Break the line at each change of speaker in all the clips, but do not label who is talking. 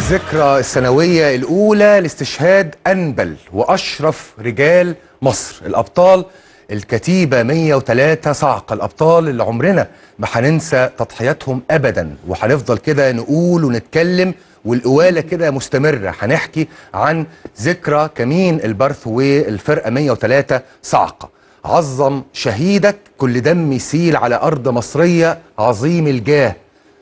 الذكرى السنوية الأولى لاستشهاد أنبل وأشرف رجال مصر الأبطال الكتيبة 103 صعقة الأبطال اللي عمرنا ما هننسى تضحياتهم أبدا وهنفضل كده نقول ونتكلم والقوالة كده مستمرة هنحكي عن ذكرى كمين البرث والفرقة 103 صعقة عظم شهيدك كل دم يسيل على أرض مصرية عظيم الجاه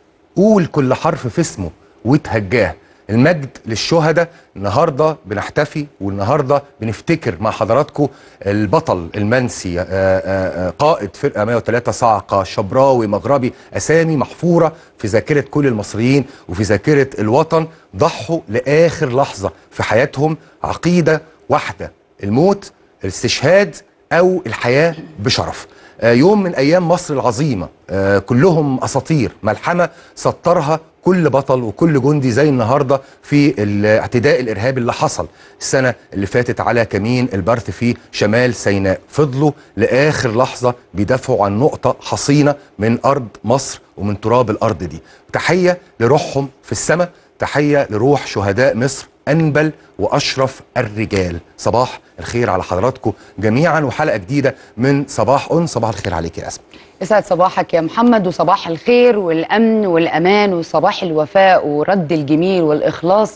قول كل حرف في اسمه وتهجاه المجد للشهداء النهارده بنحتفي والنهارده بنفتكر مع حضراتكم البطل المنسي آآ آآ قائد فرقه 103 صعقه شبراوي مغربي اسامي محفوره في ذاكره كل المصريين وفي ذاكره الوطن ضحوا لاخر لحظه في حياتهم عقيده واحده الموت الاستشهاد او الحياه بشرف آه، يوم من ايام مصر العظيمه آه، كلهم اساطير ملحمه سطرها كل بطل وكل جندي زي النهارده في الاعتداء الارهابي اللي حصل السنه اللي فاتت على كمين البرث في شمال سيناء فضلوا لاخر لحظه بيدافعوا عن نقطه حصينه من ارض مصر ومن تراب الارض دي تحيه لروحهم في السماء تحيه لروح شهداء مصر انبل واشرف الرجال صباح الخير على حضراتكم جميعا وحلقه جديده من صباح اون صباح الخير عليك يا اسماء
يسعد صباحك يا محمد وصباح الخير والامن والامان وصباح الوفاء ورد الجميل والاخلاص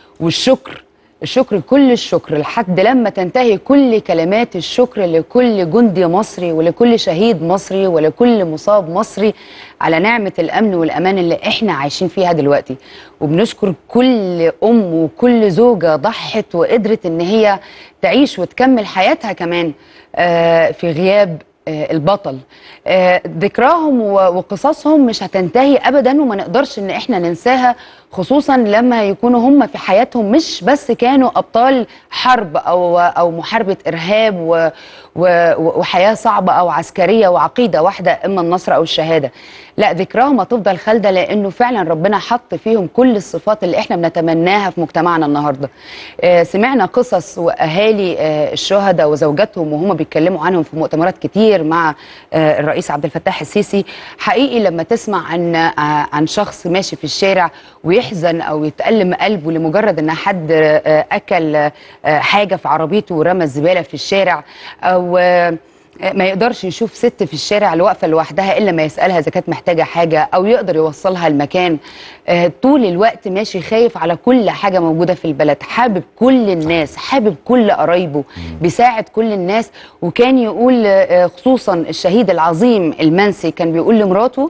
والشكر الشكر كل الشكر لحد لما تنتهي كل كلمات الشكر لكل جندي مصري ولكل شهيد مصري ولكل مصاب مصري على نعمة الأمن والأمان اللي إحنا عايشين فيها دلوقتي وبنشكر كل أم وكل زوجة ضحت وقدرت إن هي تعيش وتكمل حياتها كمان آه، في غياب آه، البطل آه، ذكراهم و- وقصصهم مش هتنتهي ابدا وما نقدرش ان احنا ننساها خصوصا لما يكونوا هم في حياتهم مش بس كانوا ابطال حرب او او محاربه ارهاب و و وحياه صعبه او عسكريه وعقيده واحده اما النصر او الشهاده لا ذكراهم هتفضل خالده لانه فعلا ربنا حط فيهم كل الصفات اللي احنا بنتمناها في مجتمعنا النهارده آه، سمعنا قصص واهالي آه، الشهداء وزوجاتهم وهم بيتكلموا عنهم في مؤتمرات كتير مع آه، الرئيس عبد الفتاح السيسي حقيقي لما تسمع عن آه، عن شخص ماشي في الشارع ويحزن او يتألم قلبه لمجرد ان حد آه، اكل آه، حاجه في عربيته ورمى الزباله في الشارع او آه، ما يقدرش يشوف ست في الشارع اللي واقفه لوحدها الا ما يسالها اذا كانت محتاجه حاجه او يقدر يوصلها المكان آه، طول الوقت ماشي خايف على كل حاجه موجوده في البلد حابب كل الناس حابب كل قرايبه بيساعد كل الناس وكان يقول آه، خصوصا الشهيد العظيم المنسي كان بيقول لمراته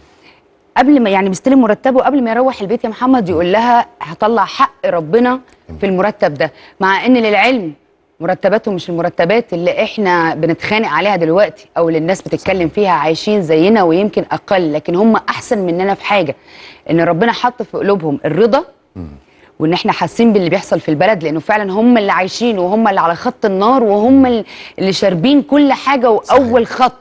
قبل ما يعني بيستلم مرتبه قبل ما يروح البيت يا محمد يقول لها هطلع حق ربنا في المرتب ده مع ان للعلم مرتباتهم مش المرتبات اللي احنا بنتخانق عليها دلوقتي او اللي الناس بتتكلم فيها عايشين زينا ويمكن اقل لكن هم احسن مننا في حاجه ان ربنا حط في قلوبهم الرضا وان احنا حاسين باللي بيحصل في البلد لانه فعلا هم اللي عايشين وهم اللي على خط النار وهم اللي شاربين كل حاجه واول خط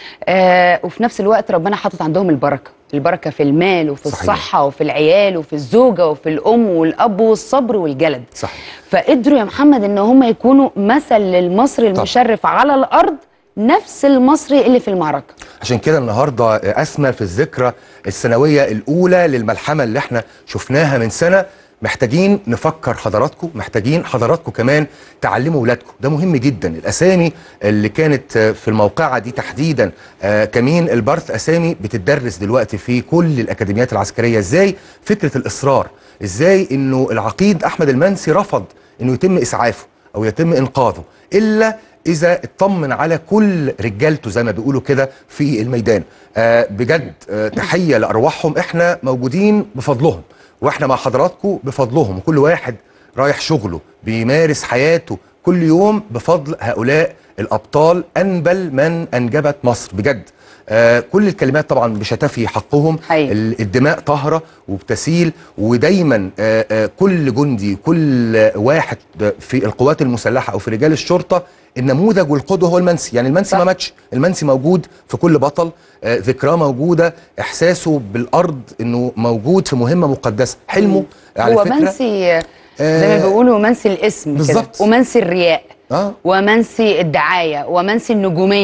آه وفي نفس الوقت ربنا حاطط عندهم البركه البركه في المال وفي
صحيح.
الصحه وفي العيال وفي الزوجه وفي الام والاب والصبر والجلد
صح
فقدروا يا محمد ان هم يكونوا مثل للمصري المشرف على الارض نفس المصري اللي في المعركه
عشان كده النهارده اسمى في الذكرى السنويه الاولى للملحمه اللي احنا شفناها من سنه محتاجين نفكر حضراتكم محتاجين حضراتكم كمان تعلموا ولادكم ده مهم جدا الاسامي اللي كانت آه، في الموقعه دي تحديدا آه، كمين البرث اسامي بتدرس دلوقتي في كل الاكاديميات العسكريه ازاي فكره الاصرار ازاي انه العقيد احمد المنسي رفض انه يتم اسعافه او يتم انقاذه الا اذا اطمن على كل رجالته زي ما بيقولوا كده في الميدان آه بجد آه تحيه لارواحهم احنا موجودين بفضلهم واحنا مع حضراتكم بفضلهم كل واحد رايح شغله بيمارس حياته كل يوم بفضل هؤلاء الابطال انبل من انجبت مصر بجد آه كل الكلمات طبعا مش هتفي حقهم
حقيقي.
ال- الدماء طاهره وبتسيل ودايما آه، آه، كل جندي كل آه، واحد في القوات المسلحه او في رجال الشرطه النموذج والقدوه هو المنسي يعني المنسي
صح.
ما ماتش المنسي موجود في كل بطل آه، ذكراه موجوده احساسه بالارض انه موجود في مهمه مقدسه حلمه على
هو
فكره
منسي زي ما
آه،
بيقولوا منسي الاسم كده
بالظبط.
ومنسي الرياء
اه
ومنسي الدعايه ومنسي النجوميه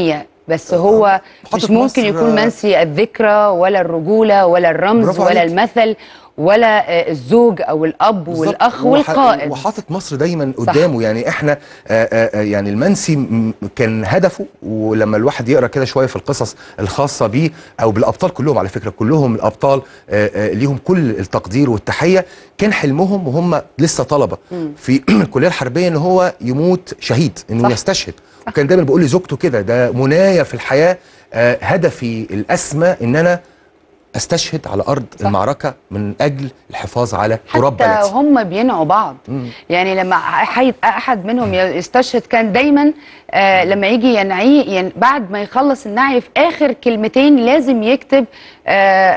بس هو
محطة
مش ممكن
مصر،
يكون
آه،
منسي الذكرى ولا الرجوله ولا الرمز
برافو
ولا
عليك.
المثل ولا آه، الزوج او الاب
بالظبط.
والاخ
وح-
والقائد
وحاطط مصر دايما
صح.
قدامه يعني احنا آه، آه، آه، يعني المنسي م- كان هدفه ولما الواحد يقرا كده شويه في القصص الخاصه بيه او بالابطال كلهم على فكره كلهم الابطال آه، آه، ليهم كل التقدير والتحيه كان حلمهم وهم لسه طلبه في الكليه الحربيه ان هو يموت شهيد انه
صح.
يستشهد وكان دايما بيقول لزوجته كده ده منايا في الحياه آه، هدفي الاسمى ان انا استشهد على ارض
صح.
المعركه من اجل الحفاظ على تراب
حتى
بلدي
هم بينعوا بعض يعني لما أحد, احد منهم يستشهد كان دايما آه لما يجي ينعيه ين بعد ما يخلص النعي في اخر كلمتين لازم يكتب آه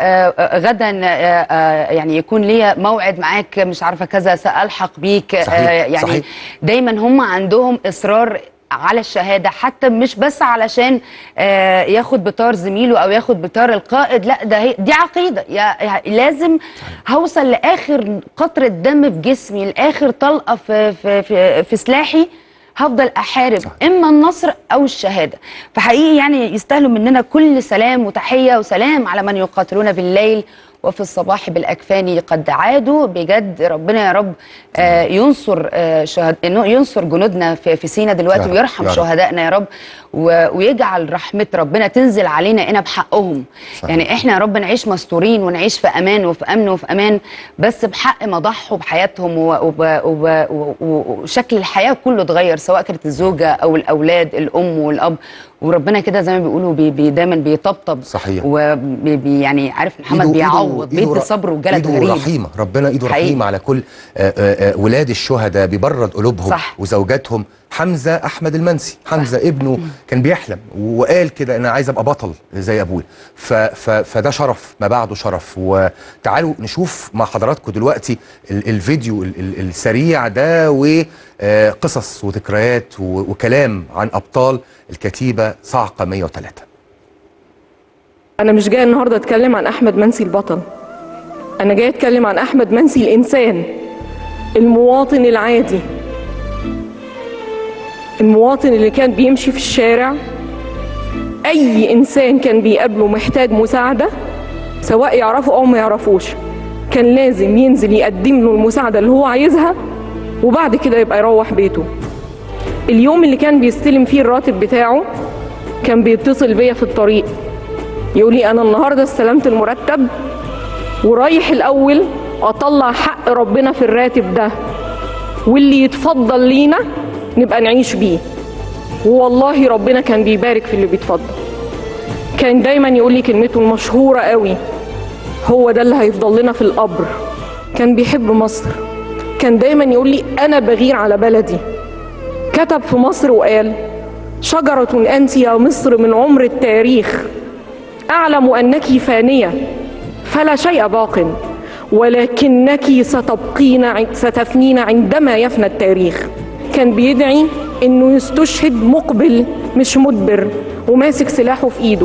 آه غدا آه آه يعني يكون ليا موعد معاك مش عارفه كذا سالحق بيك
صحيح،
يعني
صحيح.
دايما هم عندهم اصرار على الشهاده حتى مش بس علشان آه ياخد بطار زميله او ياخد بطار القائد لا ده هي دي عقيده يا يا- لازم هوصل لاخر قطره دم في جسمي لاخر طلقه في في في, في سلاحي هفضل احارب اما النصر او الشهاده فحقيقي يعني يستاهلوا مننا كل سلام وتحيه وسلام على من يقاتلون بالليل وفي الصباح بالاكفان قد عادوا بجد ربنا يا رب آه ينصر آه شهد إنه ينصر جنودنا في, في سينا
يا
دلوقتي
رب،
ويرحم
يا رب.
شهدائنا يا رب و- ويجعل رحمه ربنا تنزل علينا هنا بحقهم
صحيح.
يعني احنا يا رب نعيش مستورين ونعيش في امان وفي امن وفي امان بس بحق ما ضحوا بحياتهم و- وب- وب- و- و- وشكل الحياه كله اتغير سواء كانت الزوجه او الاولاد الام والاب وربنا كده زي ما بيقولوا بي بي دايما بيطبطب
صحيح.
وبي يعني عارف محمد
إيده-
بيعوض
إيده- إيده
بيدي
ر-
صبر وجلد
ايده
غريب
رحيمه ربنا ايده
حقيقي.
رحيمه على كل آه، آه، آه، ولاد الشهداء بيبرد قلوبهم
صح.
وزوجاتهم حمزه احمد المنسي حمزه ابنه كان بيحلم وقال كده انا عايز ابقى بطل زي ابويا ف ف فده شرف ما بعده شرف وتعالوا نشوف مع حضراتكم دلوقتي ال الفيديو ال ال السريع ده وقصص وذكريات و- وكلام عن ابطال الكتيبه صعقه 103
أنا مش جاي النهاردة أتكلم عن أحمد منسي البطل أنا جاي أتكلم عن أحمد منسي الإنسان المواطن العادي المواطن اللي كان بيمشي في الشارع أي إنسان كان بيقابله محتاج مساعدة سواء يعرفه أو ما يعرفوش كان لازم ينزل يقدم له المساعدة اللي هو عايزها وبعد كده يبقى يروح بيته اليوم اللي كان بيستلم فيه الراتب بتاعه كان بيتصل بيا في الطريق يقول لي انا النهارده استلمت المرتب ورايح الاول اطلع حق ربنا في الراتب ده واللي يتفضل لينا نبقى نعيش بيه والله ربنا كان بيبارك في اللي بيتفضل كان دايما يقول لي كلمته المشهوره قوي هو ده اللي هيفضل لنا في القبر كان بيحب مصر كان دايما يقول لي انا بغير على بلدي كتب في مصر وقال شجره انت يا مصر من عمر التاريخ أعلم أنك فانية فلا شيء باق ولكنك ستبقين عن- ستفنين عندما يفنى التاريخ كان بيدعي إنه يستشهد مقبل مش مدبر وماسك سلاحه في إيده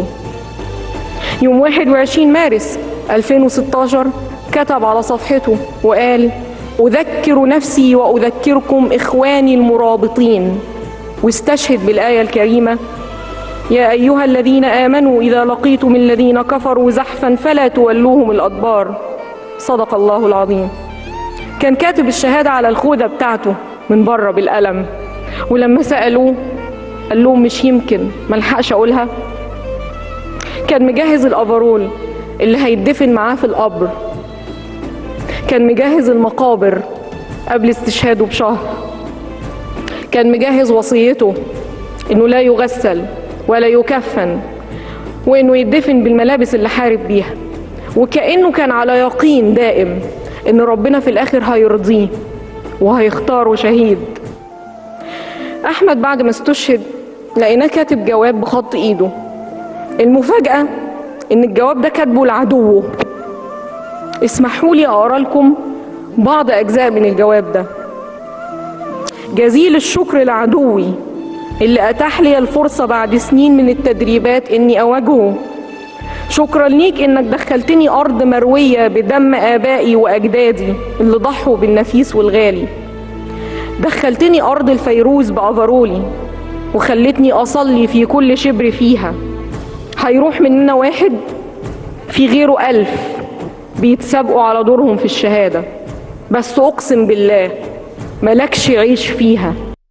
يوم 21 مارس 2016 كتب على صفحته وقال أذكر نفسي وأذكركم إخواني المرابطين واستشهد بالآية الكريمة يا أيها الذين آمنوا إذا لقيتم الذين كفروا زحفا فلا تولوهم الأدبار صدق الله العظيم كان كاتب الشهادة على الخودة بتاعته من بره بالقلم ولما سألوه قال لهم مش يمكن ملحقش أقولها كان مجهز الأفرول اللي هيدفن معاه في القبر كان مجهز المقابر قبل استشهاده بشهر كان مجهز وصيته انه لا يغسل ولا يكفن وانه يدفن بالملابس اللي حارب بيها وكانه كان على يقين دائم ان ربنا في الاخر هيرضيه وهيختاره شهيد احمد بعد ما استشهد لقيناه كاتب جواب بخط ايده المفاجاه ان الجواب ده كاتبه لعدوه اسمحوا لي اقرا لكم بعض اجزاء من الجواب ده جزيل الشكر لعدوي اللي أتاح لي الفرصة بعد سنين من التدريبات إني أواجهه شكرا ليك إنك دخلتني أرض مروية بدم آبائي وأجدادي اللي ضحوا بالنفيس والغالي دخلتني أرض الفيروز بأفرولي وخلتني أصلي في كل شبر فيها هيروح مننا واحد في غيره ألف بيتسابقوا على دورهم في الشهادة بس أقسم بالله ملكش عيش فيها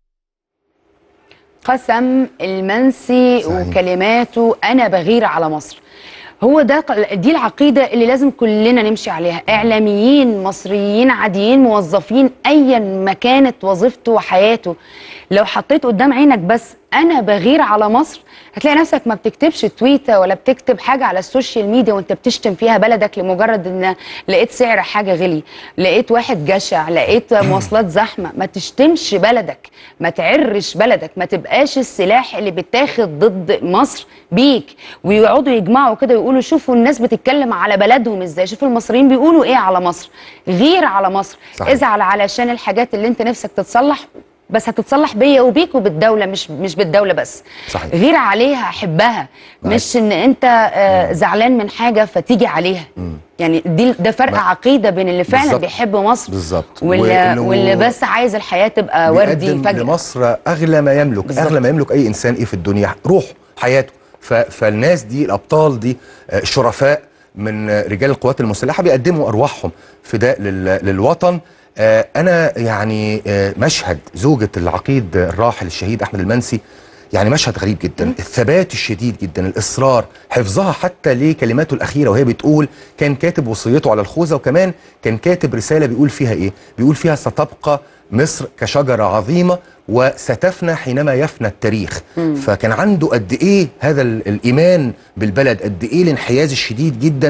قسم المنسي
صحيح.
وكلماته انا بغير على مصر هو ده ق- دي العقيده اللي لازم كلنا نمشي عليها اعلاميين مصريين عاديين موظفين ايا ما كانت وظيفته وحياته لو حطيت قدام عينك بس انا بغير على مصر هتلاقي نفسك ما بتكتبش تويته ولا بتكتب حاجه على السوشيال ميديا وانت بتشتم فيها بلدك لمجرد ان لقيت سعر حاجه غلي لقيت واحد جشع لقيت مواصلات زحمه ما تشتمش بلدك ما تعرش بلدك ما تبقاش السلاح اللي بيتاخد ضد مصر بيك ويقعدوا يجمعوا كده ويقولوا شوفوا الناس بتتكلم على بلدهم ازاي شوفوا المصريين بيقولوا ايه على مصر غير على مصر
صحيح.
ازعل علشان الحاجات اللي انت نفسك تتصلح بس هتتصلح بيا وبيك وبالدوله مش مش بالدوله بس
صحيح.
غير عليها حبها
معاك.
مش ان انت آه زعلان من حاجه فتيجي عليها يعني دي ده فرق
ما-
عقيده بين اللي فعلا
بالظبط.
بيحب مصر
بالظبط.
واللي,
وإنه-
واللي بس عايز الحياه تبقى وردي
بيقدم
فجاه
لمصر اغلى ما يملك
بالظبط.
اغلى ما يملك اي انسان ايه في الدنيا روح حياته ف... فالناس دي الابطال دي آه، الشرفاء من آه، رجال القوات المسلحه بيقدموا ارواحهم فداء لل... للوطن آه، انا يعني آه، مشهد زوجة العقيد الراحل الشهيد احمد المنسي يعني مشهد غريب جدا الثبات الشديد جدا الاصرار حفظها حتى لكلماته الاخيره وهي بتقول كان كاتب وصيته على الخوذه وكمان كان كاتب رساله بيقول فيها ايه بيقول فيها ستبقى مصر كشجره عظيمه وستفنى حينما يفنى التاريخ فكان عنده قد ايه هذا ال- الايمان بالبلد قد ايه الانحياز الشديد جدا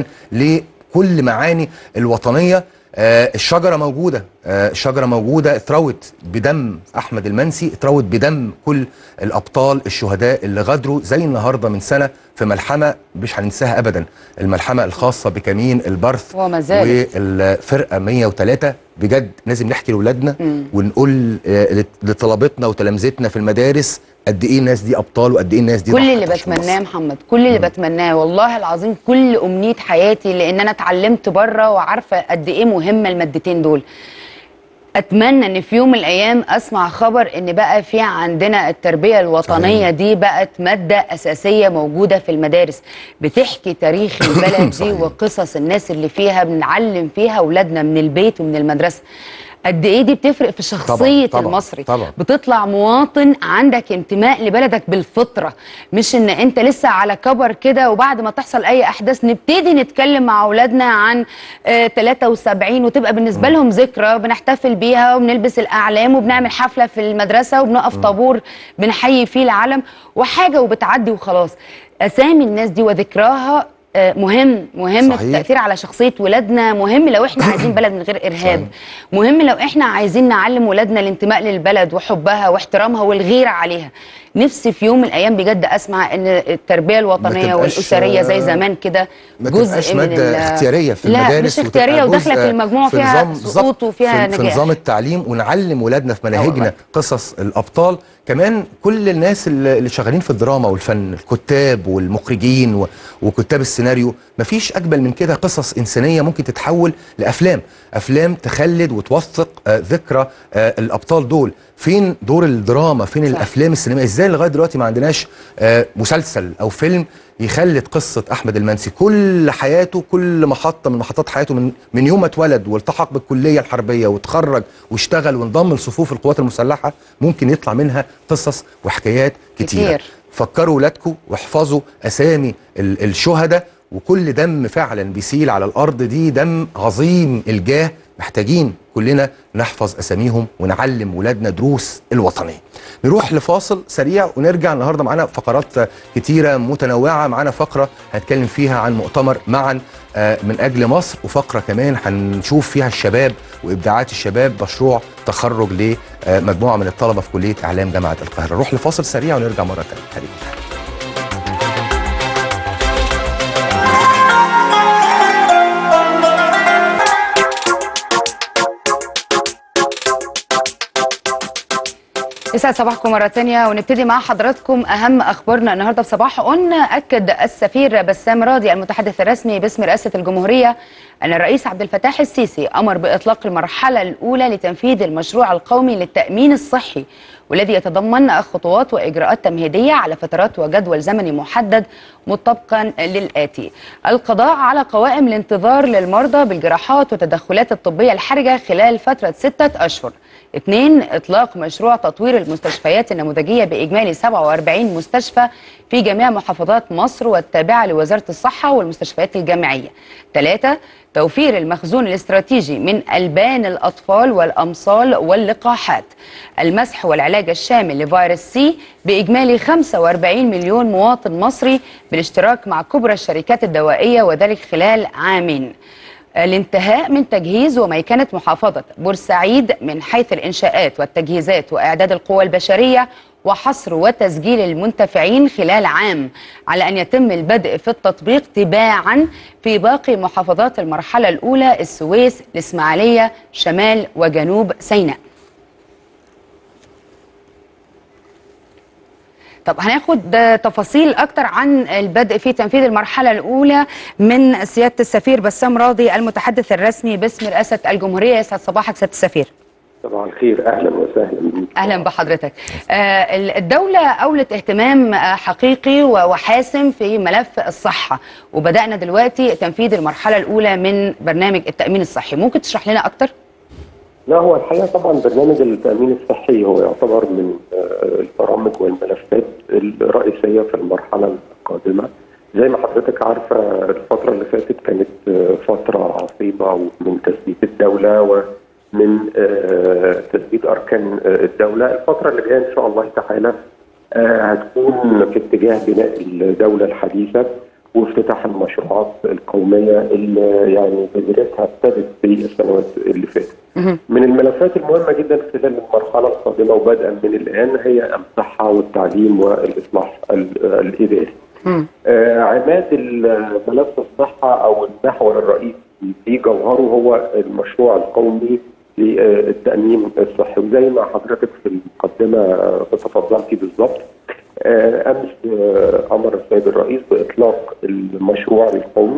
لكل معاني الوطنيه آه الشجره موجوده آه الشجره موجوده اتروت بدم احمد المنسي اتروت بدم كل الابطال الشهداء اللي غادروا زي النهارده من سنه في ملحمه مش هننساها ابدا الملحمه الخاصه بكمين البرث
وما زالت.
والفرقه 103 بجد لازم نحكي لاولادنا ونقول آه، لطلبتنا وتلامذتنا في المدارس قد ايه الناس دي ابطال وقد ايه الناس دي
كل
ضحت
اللي
عشان
بتمناه يا
مصر.
محمد كل اللي بتمناه والله العظيم كل امنيه حياتي لان انا اتعلمت بره وعارفه قد ايه مهمه المادتين دول اتمنى ان في يوم من الايام اسمع خبر ان بقى في عندنا التربيه الوطنيه
صحيح.
دي بقت ماده اساسيه موجوده في المدارس بتحكي تاريخ البلد دي
صحيح.
وقصص الناس اللي فيها بنعلم فيها اولادنا من البيت ومن المدرسه قد ايه دي بتفرق في شخصيه
طبعاً،
المصري
طبعاً.
بتطلع مواطن عندك انتماء لبلدك بالفطره مش ان انت لسه على كبر كده وبعد ما تحصل اي احداث نبتدي نتكلم مع اولادنا عن آه 73 وتبقى بالنسبه لهم ذكرى بنحتفل بيها وبنلبس الاعلام وبنعمل حفله في المدرسه وبنقف طابور بنحيي فيه العلم وحاجه وبتعدي وخلاص اسامي الناس دي وذكراها آه، مهم مهم في
صحيح.
التاثير على شخصيه ولادنا مهم لو احنا عايزين بلد من غير ارهاب
صحيح.
مهم لو احنا عايزين نعلم ولادنا الانتماء للبلد وحبها واحترامها والغيره عليها نفسي في يوم من الايام بجد اسمع ان التربيه الوطنيه
تبقاش-
والاسريه زي زمان كده
ما تبقاش
من
مادة
ال-
اختيارية في
لا
المدارس
مش اختياريه
وتبقى
وداخله
جزء
في المجموع
في
فيها
نظام-
سقوط
بالظبط،
وفيها
في, في
نجاح
نظام التعليم ونعلم ولادنا في
والله.
مناهجنا قصص الابطال كمان كل الناس اللي اللي شغالين في الدراما والفن الكتاب والمخرجين و- وكتاب السيناريو مفيش اجمل من كده قصص انسانيه ممكن تتحول لافلام افلام تخلد وتوثق آه، ذكرى آه، الابطال دول فين دور الدراما فين
صح.
الافلام السينمائيه ازاي لغايه دلوقتي ما عندناش آه، مسلسل او فيلم يخلد قصه احمد المنسي كل حياته كل محطه من محطات حياته من من يوم ما اتولد والتحق بالكليه الحربيه وتخرج واشتغل وانضم لصفوف القوات المسلحه ممكن يطلع منها قصص وحكايات كتيره
كتير.
فكروا ولادكم واحفظوا اسامي ال- الشهداء وكل دم فعلا بيسيل على الارض دي دم عظيم الجاه محتاجين كلنا نحفظ اساميهم ونعلم ولادنا دروس الوطنيه نروح لفاصل سريع ونرجع النهارده معانا فقرات كتيره متنوعه معانا فقره هنتكلم فيها عن مؤتمر معا آه، من اجل مصر وفقره كمان هنشوف فيها الشباب وابداعات الشباب مشروع تخرج لمجموعه من الطلبه في كليه اعلام جامعه القاهره نروح لفاصل سريع ونرجع مره ثانيه خليكم معانا.
يسعد صباحكم مرة تانية ونبتدي مع حضراتكم أهم أخبارنا النهاردة في صباح أون أكد السفير بسام راضي المتحدث الرسمي باسم رئاسة الجمهورية أن الرئيس عبد الفتاح السيسي أمر بإطلاق المرحلة الأولى لتنفيذ المشروع القومي للتأمين الصحي والذي يتضمن خطوات وإجراءات تمهيدية على فترات وجدول زمني محدد مطبقا للآتي القضاء على قوائم الانتظار للمرضى بالجراحات والتدخلات الطبية الحرجة خلال فترة ستة أشهر اثنين إطلاق مشروع تطوير المستشفيات النموذجية بإجمالي 47 مستشفى في جميع محافظات مصر والتابعة لوزارة الصحة والمستشفيات الجامعية ثلاثة توفير المخزون الاستراتيجي من ألبان الأطفال والأمصال واللقاحات المسح والعلاج الشامل لفيروس سي بإجمالي 45 مليون مواطن مصري بالاشتراك مع كبرى الشركات الدوائية وذلك خلال عامين الانتهاء من تجهيز وميكنة محافظة بورسعيد من حيث الإنشاءات والتجهيزات وإعداد القوى البشرية وحصر وتسجيل المنتفعين خلال عام على أن يتم البدء في التطبيق تباعا في باقي محافظات المرحلة الأولى السويس الإسماعيلية شمال وجنوب سيناء طب هناخد تفاصيل اكتر عن البدء في تنفيذ المرحله الاولى من سياده السفير بسام راضي المتحدث الرسمي باسم رئاسه الجمهوريه يسعد صباحك سياده السفير
طبعا الخير اهلا وسهلا بيك
اهلا بحضرتك آه الدوله اولت اهتمام آه، حقيقي وحاسم في ملف الصحه وبدانا دلوقتي تنفيذ المرحله الاولى من برنامج التامين الصحي ممكن تشرح لنا اكتر
لا هو الحقيقه طبعا برنامج التامين الصحي هو يعتبر من آه، البرامج والملفات الرئيسيه في المرحله القادمه زي ما حضرتك عارفه الفتره اللي فاتت كانت آه، فتره عصيبه من تثبيت الدوله ومن آه، تثبيت اركان آه، الدوله الفتره اللي جايه ان شاء الله تعالى آه، هتكون في اتجاه بناء الدوله الحديثه وافتتاح المشروعات القوميه اللي يعني بذرتها ابتدت في السنوات اللي فاتت. من الملفات المهمه جدا خلال المرحله القادمه وبدءا من الان هي الصحه والتعليم والاصلاح ال- الاداري. آه، عماد ال- ملف الصحه او المحور الرئيسي في جوهره هو المشروع القومي للتامين الصحي وزي ما حضرتك في المقدمه آه، تفضلتي بالظبط آه، امس آه، امر السيد الرئيس باطلاق المشروع القومي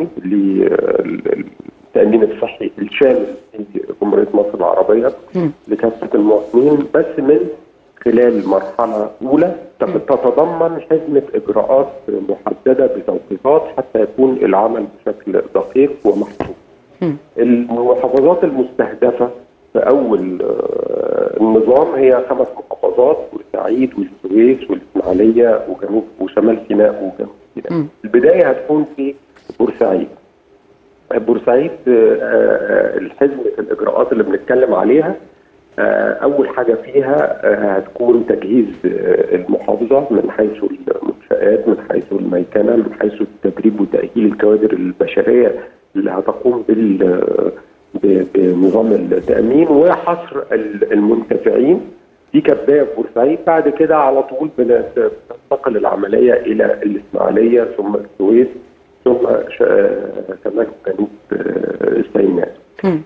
للتامين الصحي الشامل في جمهوريه مصر العربيه لكافه المواطنين بس من خلال مرحله اولى تتضمن حزمه اجراءات محدده بتوقيتات حتى يكون العمل بشكل دقيق ومحسوب. المحافظات المستهدفه في اول آه، النظام هي خمس محافظات بورسعيد والسويس والاسماعيليه وجنوب وشمال سيناء وجنوب سيناء. البدايه هتكون في بورسعيد. بورسعيد آه، آه، الحزمه الاجراءات اللي بنتكلم عليها آه، اول حاجه فيها آه، هتكون تجهيز آه، المحافظه من حيث المنشات من حيث الميكنه من حيث التدريب وتاهيل الكوادر البشريه اللي هتقوم بال ب- بنظام التامين وحصر ال- المنتفعين دي كبدايه في بورسعيد بعد كده على طول بنت- بتنتقل العمليه الى الاسماعيليه ثم السويس ثم ش- آه، شمال وجنوب آه، سيناء. آه،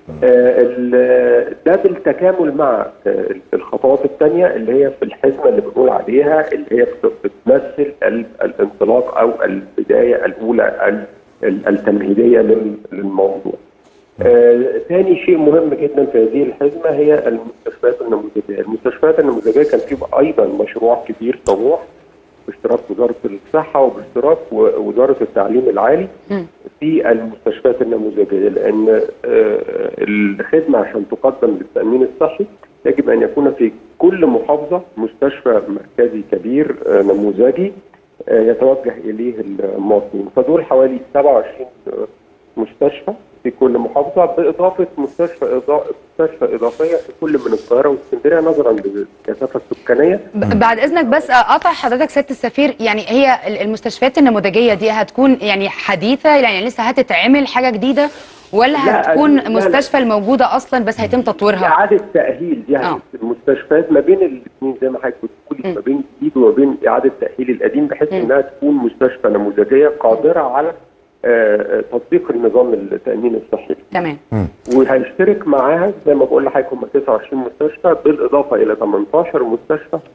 ال- ده بالتكامل مع آه، الخطوات الثانيه اللي هي في الحزمه اللي بنقول عليها اللي هي بت- بتمثل ال- الانطلاق او البدايه الاولى ال- ال- التمهيديه لل- للموضوع. آه، ثاني شيء مهم جدا في هذه الحزمه هي المستشفيات النموذجيه، المستشفيات النموذجيه كان في ايضا مشروع كبير طموح باشتراك وزاره الصحه وباشتراك و- وزاره التعليم العالي في المستشفيات النموذجيه لان آه، الخدمه عشان تقدم للتامين الصحي يجب ان يكون في كل محافظه مستشفى مركزي كبير آه، نموذجي آه، يتوجه اليه المواطنين فدول حوالي 27 مستشفى في كل محافظه باضافه مستشفى إضاء مستشفى اضافيه في كل من القاهره والاسكندريه نظرا للكثافه السكانيه
ب- بعد اذنك بس اقطع حضرتك سياده السفير يعني هي ال- المستشفيات النموذجيه دي هتكون يعني حديثه يعني لسه هتتعمل حاجه جديده ولا
لا،
هتكون
لا، لا.
مستشفى الموجوده اصلا بس هيتم تطويرها
اعاده تاهيل يعني
آه.
المستشفيات ما بين الاثنين زي ما حضرتك بتقولي ما بين جديد وما بين اعاده تاهيل القديم بحيث انها تكون مستشفى نموذجيه قادره على آه، تطبيق النظام التامين الصحي
تمام
وهيشترك معاها زي ما بقول لحضرتك هم 29 مستشفى بالاضافه الى 18 مستشفى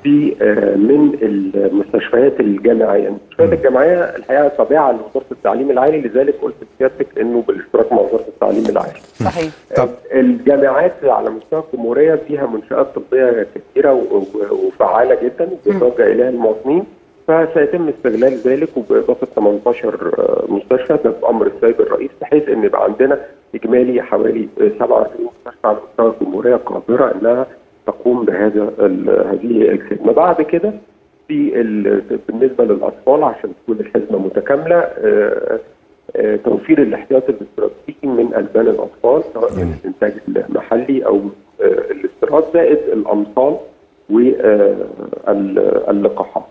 في آه، من المستشفيات الجامعيه، المستشفيات الجامعيه الحقيقه تابعه لوزاره التعليم العالي لذلك قلت لسيادتك انه بالاشتراك مع وزاره التعليم العالي.
صحيح
طب
الجامعات على مستوى الجمهوريه فيها منشات طبيه كثيره و- و- وفعاله جدا بيتوجه اليها المواطنين فسيتم استغلال ذلك وباضافه 18 مستشفى ده بامر السيد الرئيس بحيث ان يبقى عندنا اجمالي حوالي 47 مستشفى على مستوى الجمهوريه قادره انها تقوم بهذا ال- هذه الخدمه بعد كده في ال- بالنسبه للاطفال عشان تكون الحزمه متكامله آه، آه، توفير الاحتياط الاستراتيجي من البان الاطفال سواء من الانتاج المحلي او آه، الاستيراد زائد الامصال واللقاحات.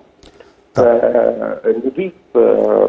فنضيف آه،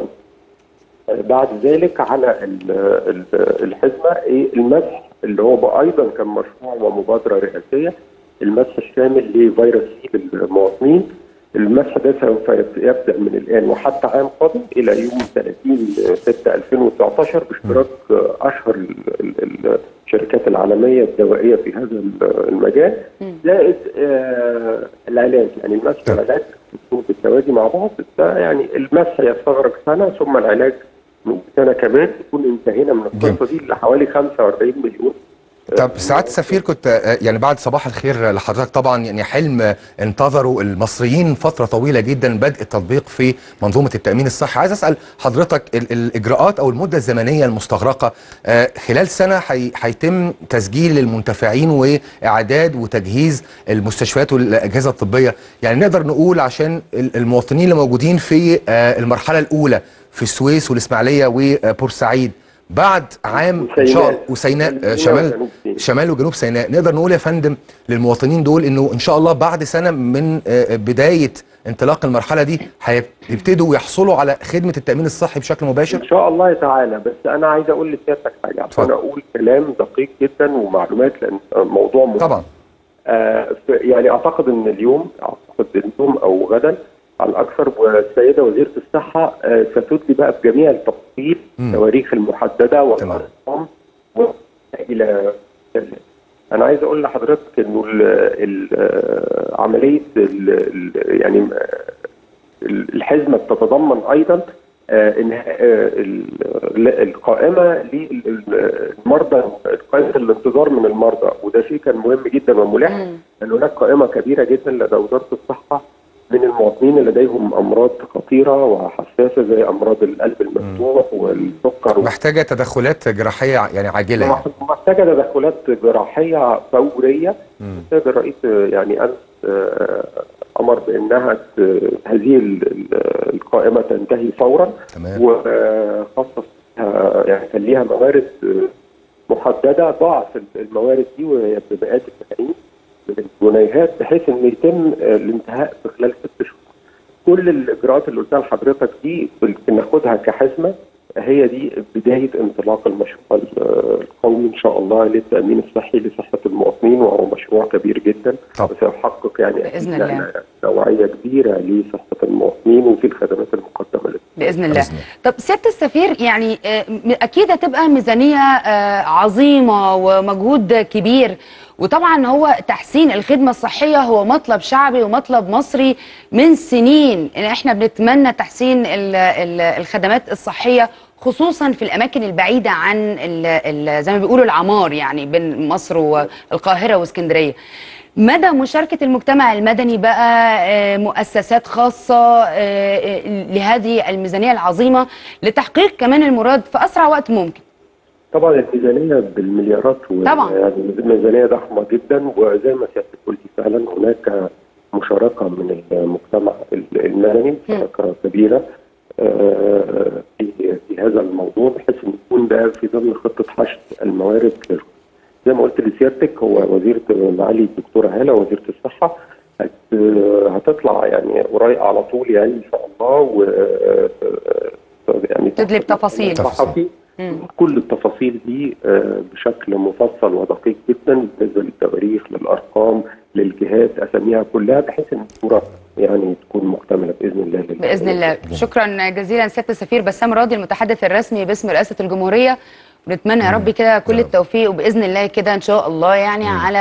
بعد ذلك على ال- ال- الحزمه إيه؟ المسح اللي هو بقى ايضا كان مشروع ومبادره رئاسيه المسح الشامل لفيروس سي للمواطنين المسح ده سوف يبدا من الان وحتى عام قادم الى يوم 30 6 2019 باشتراك اشهر ال- ال- الشركات العالميه الدوائيه في هذا ال- المجال زائد آه، العلاج يعني المسح
طب.
والعلاج يكونوا بالتوازي مع بعض ده يعني المسح يستغرق سنه ثم العلاج من سنه كمان يكون انتهينا من القصه دي لحوالي 45 مليون
طب سعاده السفير كنت آه، يعني بعد صباح الخير لحضرتك طبعا يعني حلم آه، انتظروا المصريين فتره طويله جدا بدء التطبيق في منظومه التامين الصحي عايز اسال حضرتك ال- الاجراءات او المده الزمنيه المستغرقه آه، خلال سنه حي- هيتم تسجيل المنتفعين واعداد وتجهيز المستشفيات والاجهزه الطبيه يعني نقدر نقول عشان ال- المواطنين اللي موجودين في آه، المرحله الاولى في السويس والاسماعيليه وبورسعيد بعد عام ان شاء الله وسيناء آه، شمال
وجنوب سيناء.
شمال وجنوب سيناء نقدر نقول يا فندم للمواطنين دول انه ان شاء الله بعد سنه من آه، بدايه انطلاق المرحله دي هيبتدوا يحصلوا على خدمه التامين الصحي بشكل
ان
مباشر
شاء الله تعالى بس انا عايز اقول لسيادتك حاجه عشان
اتفضل.
اقول كلام دقيق جدا ومعلومات لان موضوع مهم
طبعا
آه ف- يعني اعتقد ان اليوم اعتقد اليوم او غدا على الاكثر والسيده وزيره الصحه آه ستدلي بقى بجميع التفاصيل
مم.
التواريخ المحدده والارقام و- الى انا عايز اقول لحضرتك انه ال- ال- آه، عمليه ال- ال- يعني آه، الحزمه بتتضمن ايضا آه، انهاء آه، ال- القائمه للمرضى قائمه الانتظار من المرضى وده شيء كان مهم جدا وملح ان هناك قائمه كبيره جدا لدى وزاره الصحه من المواطنين اللي لديهم امراض خطيره وحساسه زي امراض القلب المفتوح والسكر
محتاجه تدخلات جراحيه يعني عاجله يعني.
محتاجه تدخلات جراحيه فوريه
مم.
السيد الرئيس آه، يعني امس آه، امر بانها ت- هذه ال- ال- القائمه تنتهي فورا
تمام
وخصص فيها- يعني كان ليها موارد آه، محدده ضاعف الموارد دي وهي بمئات الملايين من الجنيهات بحيث ان يتم آه، الانتهاء في خلال ست شهور. كل الاجراءات اللي قلتها لحضرتك دي بال- بناخدها كحزمه هي دي بدايه انطلاق المشروع ال- القومي ان شاء الله للتامين الصحي لصحه المواطنين وهو مشروع كبير جدا
طب.
وسيحقق يعني
بإذن
أكيد
الله.
نوعيه كبيره لصحه المواطنين وفي الخدمات المقدمه لهم.
باذن الله
بإذن الله.
طب سياده السفير يعني آه، م- اكيد هتبقى ميزانيه آه، عظيمه ومجهود كبير وطبعا هو تحسين الخدمه الصحيه هو مطلب شعبي ومطلب مصري من سنين ان احنا بنتمنى تحسين ال- ال- الخدمات الصحيه خصوصا في الاماكن البعيده عن ال ال زي ما بيقولوا العمار يعني بين مصر والقاهره واسكندريه مدى مشاركة المجتمع المدني بقى آه، مؤسسات خاصة آه، آه، لهذه الميزانية العظيمة لتحقيق كمان المراد في أسرع وقت ممكن
طبعا الميزانيه بالمليارات و-
طبعا.
يعني ميزانيه ضخمه جدا وزي ما سيادتك قلتي فعلا هناك مشاركه من المجتمع المدني مشاركه كبيره آه، في في هذا الموضوع بحيث ان يكون ده في ضمن خطه حشد الموارد لل- زي ما قلت لسيادتك هو وزيره معالي الدكتوره هاله وزيره الصحه هت- هتطلع يعني قريب على طول يعني ان شاء الله و يعني
تدلي بتفاصيل.
صحفي
مم.
كل التفاصيل دي آه، بشكل مفصل ودقيق جدا بالنسبه للتواريخ للارقام للجهات اساميها كلها بحيث ان الصوره يعني تكون مكتمله باذن الله لله.
بإذن الله شكرا جزيلا سيادة السفير بسام راضي المتحدث الرسمي باسم رئاسة الجمهورية ونتمنى يا رب كده كل التوفيق وبإذن الله كده إن شاء الله يعني على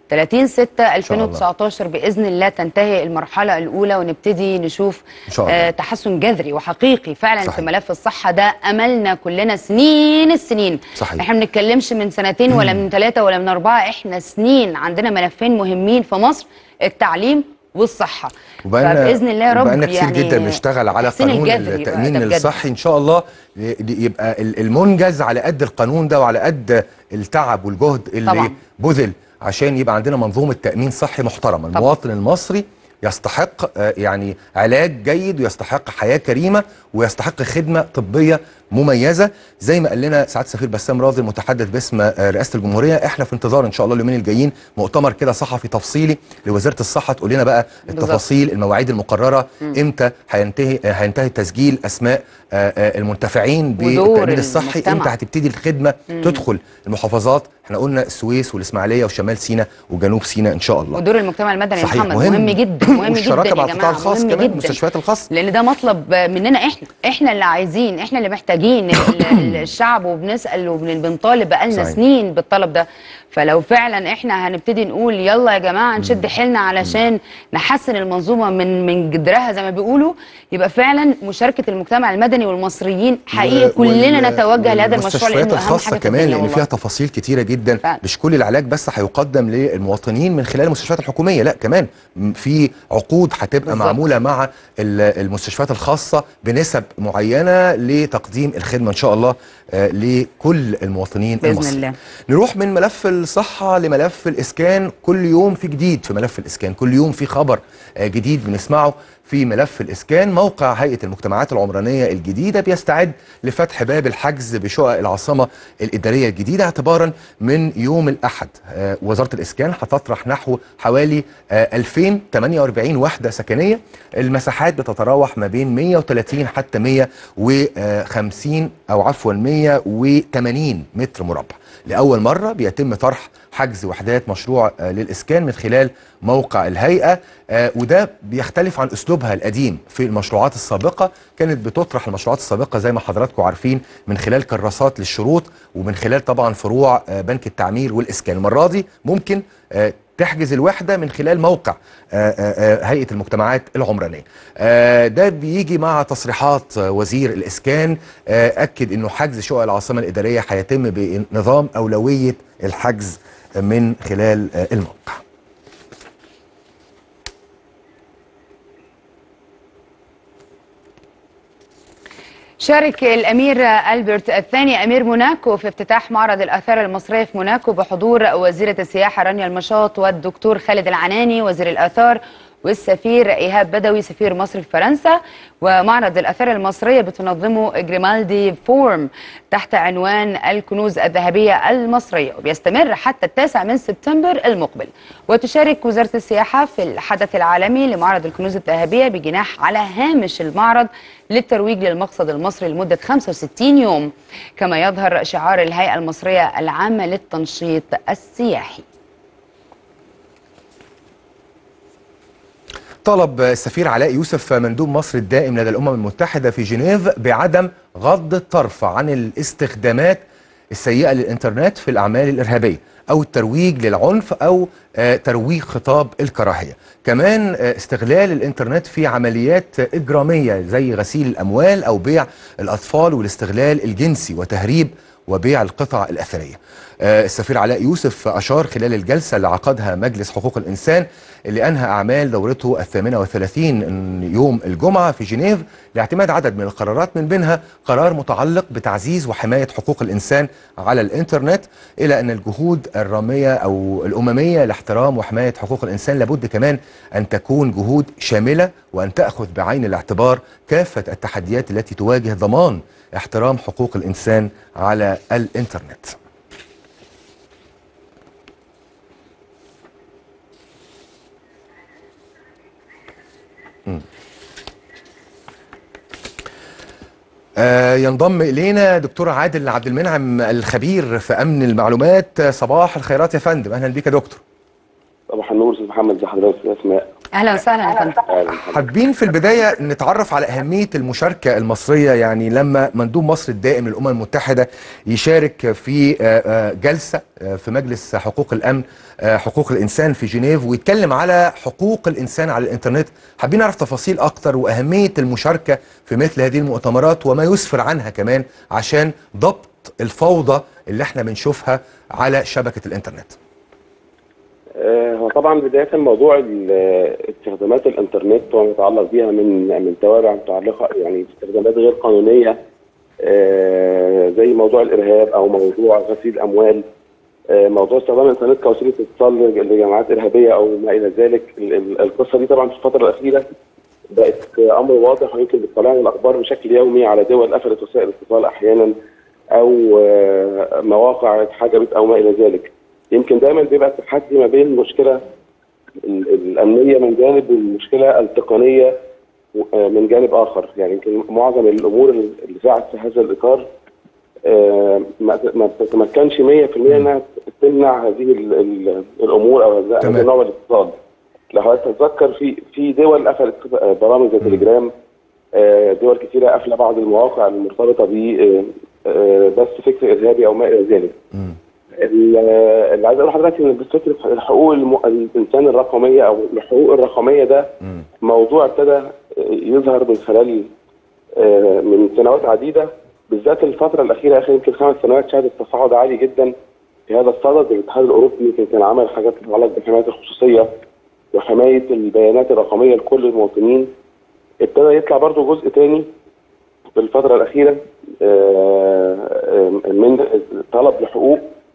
30 6
الله.
2019 باذن الله تنتهي المرحله الاولى ونبتدي نشوف
إن شاء الله.
آه تحسن جذري وحقيقي فعلا
صحيح.
في ملف الصحه ده املنا كلنا سنين السنين
صحيح.
احنا ما بنتكلمش من سنتين ولا من ثلاثه ولا من اربعه احنا سنين عندنا ملفين مهمين في مصر التعليم والصحه فباذن الله يا رب
بقالنا كتير
يعني
جدا بنشتغل على
التحسين
قانون
الجذري يبقى
التامين
ده بجد.
الصحي ان شاء الله ي- يبقى ال- المنجز على قد القانون ده وعلى قد التعب والجهد اللي
طبعاً.
بذل عشان يبقى عندنا منظومه تامين صحي محترمه المواطن المصري يستحق آه، يعني علاج جيد ويستحق حياه كريمه ويستحق خدمه طبيه مميزه زي ما قال لنا سعاده السفير بسام راضي المتحدث باسم آه، رئاسه الجمهوريه احنا في انتظار ان شاء الله اليومين الجايين مؤتمر كده صحفي تفصيلي لوزاره الصحه تقول لنا بقى
بالظبط.
التفاصيل المواعيد المقرره امتى هينتهي آه، هينتهي تسجيل اسماء آه، آه، المنتفعين
ودور
بالتامين الصحي
المجتمع.
امتى هتبتدي الخدمه تدخل المحافظات احنا قلنا السويس والاسماعيليه وشمال سيناء وجنوب سيناء ان شاء الله
ودور المجتمع المدني يا
صحيح
محمد مهم, مهم جدا مهم جدا
والشراكه مع
يا
القطاع
جماعه
الخاص
مهم
كمان
جدا
المستشفيات الخاصه
لان ده مطلب مننا احنا احنا اللي عايزين احنا اللي محتاجين ال- ال- الشعب وبنسال وبنطالب بقالنا
صحيح.
سنين بالطلب ده فلو فعلا احنا هنبتدي نقول يلا يا جماعه نشد حيلنا علشان نحسن المنظومه من من جدرها زي ما بيقولوا يبقى فعلا مشاركه المجتمع المدني والمصريين حقيقي
و-
كلنا
وال-
نتوجه لهذا المشروع
والمستشفيات
لانه اهم
الخاصه
حاجه في
كمان
الدنيا
لان
والله.
فيها تفاصيل كتيره جدا
فعلا.
مش كل العلاج بس هيقدم للمواطنين من خلال المستشفيات الحكوميه لا كمان م- في عقود هتبقى
بالظبط.
معموله مع ال- المستشفيات الخاصه بنسب معينه لتقديم الخدمه ان شاء الله آه، لكل المواطنين
بإذن
المصريين
الله.
نروح من ملف الصحة لملف الإسكان كل يوم في جديد في ملف الإسكان كل يوم في خبر آه، جديد بنسمعه في ملف الإسكان موقع هيئة المجتمعات العمرانية الجديدة بيستعد لفتح باب الحجز بشقق العاصمة الإدارية الجديدة اعتبارا من يوم الأحد آه، وزارة الإسكان هتطرح نحو حوالي آه، 2048 وحدة سكنية المساحات بتتراوح ما بين 130 حتى 150 أو عفوا 180 متر مربع لأول مرة بيتم طرح حجز وحدات مشروع آه، للإسكان من خلال موقع الهيئة آه، وده بيختلف عن أسلوبها القديم في المشروعات السابقة كانت بتطرح المشروعات السابقة زي ما حضراتكم عارفين من خلال كراسات للشروط ومن خلال طبعا فروع آه، بنك التعمير والإسكان المرة دي ممكن آه، تحجز الوحدة من خلال موقع آه، آه، آه، هيئة المجتمعات العمرانية آه، ده بيجي مع تصريحات آه، وزير الإسكان آه، أكد أنه حجز شقق العاصمة الإدارية هيتم بنظام أولوية الحجز من خلال آه، الموقع
شارك الامير البرت الثاني امير موناكو في افتتاح معرض الاثار المصريه في موناكو بحضور وزيره السياحه رانيا المشاط والدكتور خالد العناني وزير الاثار والسفير ايهاب بدوي سفير مصر في فرنسا ومعرض الاثار المصريه بتنظمه جريمالدي فورم تحت عنوان الكنوز الذهبيه المصريه وبيستمر حتى التاسع من سبتمبر المقبل وتشارك وزاره السياحه في الحدث العالمي لمعرض الكنوز الذهبيه بجناح على هامش المعرض للترويج للمقصد المصري لمده 65 يوم كما يظهر شعار الهيئه المصريه العامه للتنشيط السياحي
طلب السفير علاء يوسف مندوب مصر الدائم لدى الأمم المتحدة في جنيف بعدم غض الطرف عن الاستخدامات السيئة للإنترنت في الأعمال الإرهابية أو الترويج للعنف أو آه، ترويج خطاب الكراهية كمان آه، استغلال الإنترنت في عمليات إجرامية زي غسيل الأموال أو بيع الأطفال والاستغلال الجنسي وتهريب وبيع القطع الأثرية آه، السفير علاء يوسف أشار خلال الجلسة اللي عقدها مجلس حقوق الإنسان اللي أنهى أعمال دورته الثامنة والثلاثين يوم الجمعة في جنيف لاعتماد عدد من القرارات من بينها قرار متعلق بتعزيز وحماية حقوق الإنسان على الإنترنت إلى أن الجهود الرامية أو الأممية لاحترام وحماية حقوق الإنسان لابد كمان أن تكون جهود شاملة وأن تأخذ بعين الاعتبار كافة التحديات التي تواجه ضمان احترام حقوق الإنسان على الإنترنت آه، ينضم الينا دكتور عادل عبد المنعم الخبير في امن المعلومات صباح الخيرات يا فندم اهلا بيك يا دكتور
صباح النور استاذ محمد ازي حضرتك استاذ اسماء
اهلا وسهلا يا فندم
حابين في البداية نتعرف على أهمية المشاركة المصرية يعني لما مندوب مصر الدائم للأمم المتحدة يشارك في آه، آه، جلسة آه، في مجلس حقوق الأمن آه، حقوق الإنسان في جنيف ويتكلم على حقوق الإنسان على الإنترنت حابين نعرف تفاصيل أكتر وأهمية المشاركة في مثل هذه المؤتمرات وما يسفر عنها كمان عشان ضبط الفوضى اللي احنا بنشوفها على شبكة الإنترنت
آه، هو طبعا بداية موضوع ال- استخدامات الانترنت وما يتعلق بها من من توابع متعلقة يعني استخدامات غير قانونية آه، زي موضوع الارهاب او موضوع غسيل اموال آه، موضوع استخدام الانترنت كوسيله اتصال لجماعات ارهابيه او ما الى ذلك ال- ال- القصه دي طبعا في الفتره الاخيره بقت امر واضح ويمكن بتطلعنا الاخبار بشكل يومي على دول قفلت وسائل الاتصال احيانا او آه، مواقع اتحجبت او ما الى ذلك يمكن دايما بيبقى التحدي ما بين المشكله ال- الامنيه من جانب والمشكله التقنيه آه، من جانب اخر يعني يمكن معظم الامور اللي ساعدت في هذا الاطار آه، ما ما تتمكنش 100% انها تمنع هذه ال- ال- الامور او هذا
تمام.
هذا النوع من الاتصال لو حضرتك تتذكر في في دول قفلت برامج زي تليجرام آه، دول كثيره قافله بعض المواقع المرتبطه ب آه، آه، بس فكر ارهابي او ما الى ذلك. ال- اللي عايز اقول لحضرتك ان فكره الحقوق الم... الانسان الرقميه او الحقوق الرقميه ده موضوع ابتدى آه، يظهر من خلال آه، من سنوات عديده بالذات الفتره الاخيره اخر يمكن خمس سنوات شهدت تصاعد عالي جدا في هذا الصدد الاتحاد الاوروبي يمكن كان عمل حاجات تتعلق بحمايه الخصوصيه وحمايه البيانات الرقميه لكل المواطنين ابتدى يطلع برضو جزء تاني في الفتره الاخيره آه، آه، من طلب لحقوق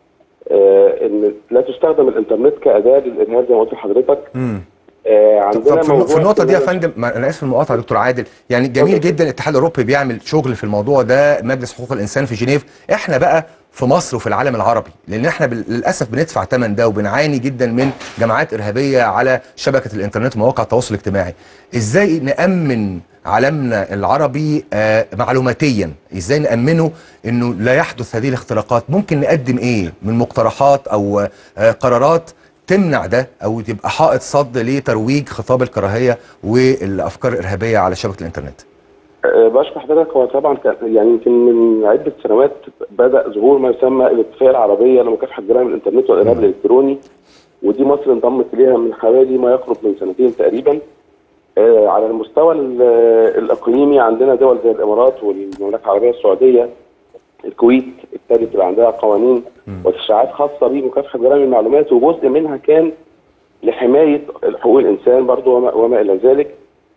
آه، ان لا تستخدم الانترنت كاداه للارهاب زي ما قلت لحضرتك
مم.
آه، عندنا
طب في,
موضوع
في النقطة دي يا
استخدام-
فندم ما انا اسف المقاطعة يا دكتور عادل يعني جميل
اتفضل.
جدا الاتحاد الاوروبي بيعمل شغل في الموضوع ده مجلس حقوق الانسان في جنيف احنا بقى في مصر وفي العالم العربي لان احنا بال- للاسف بندفع ثمن ده وبنعاني جدا من جماعات ارهابية على شبكة الانترنت ومواقع التواصل الاجتماعي ازاي نأمن عالمنا العربي آه معلوماتيا ازاي نأمنه انه لا يحدث هذه الاختراقات ممكن نقدم ايه من مقترحات او آه قرارات تمنع ده او تبقى حائط صد لترويج خطاب الكراهيه والافكار الارهابيه على شبكه الانترنت.
آه، بشكر حضرتك هو طبعا كان- يعني يمكن من عده سنوات بدا ظهور ما يسمى الاتفاقيه العربيه لمكافحه جرائم الانترنت والارهاب الالكتروني ودي مصر انضمت اليها من حوالي ما يقرب من سنتين تقريبا آه، على المستوى ال- الاقليمي عندنا دول زي الامارات والمملكه العربيه السعوديه الكويت ابتدت يبقى عندها قوانين وتشريعات خاصه بمكافحه جرائم المعلومات وجزء منها كان لحمايه حقوق الانسان برضو وما, وما الى ذلك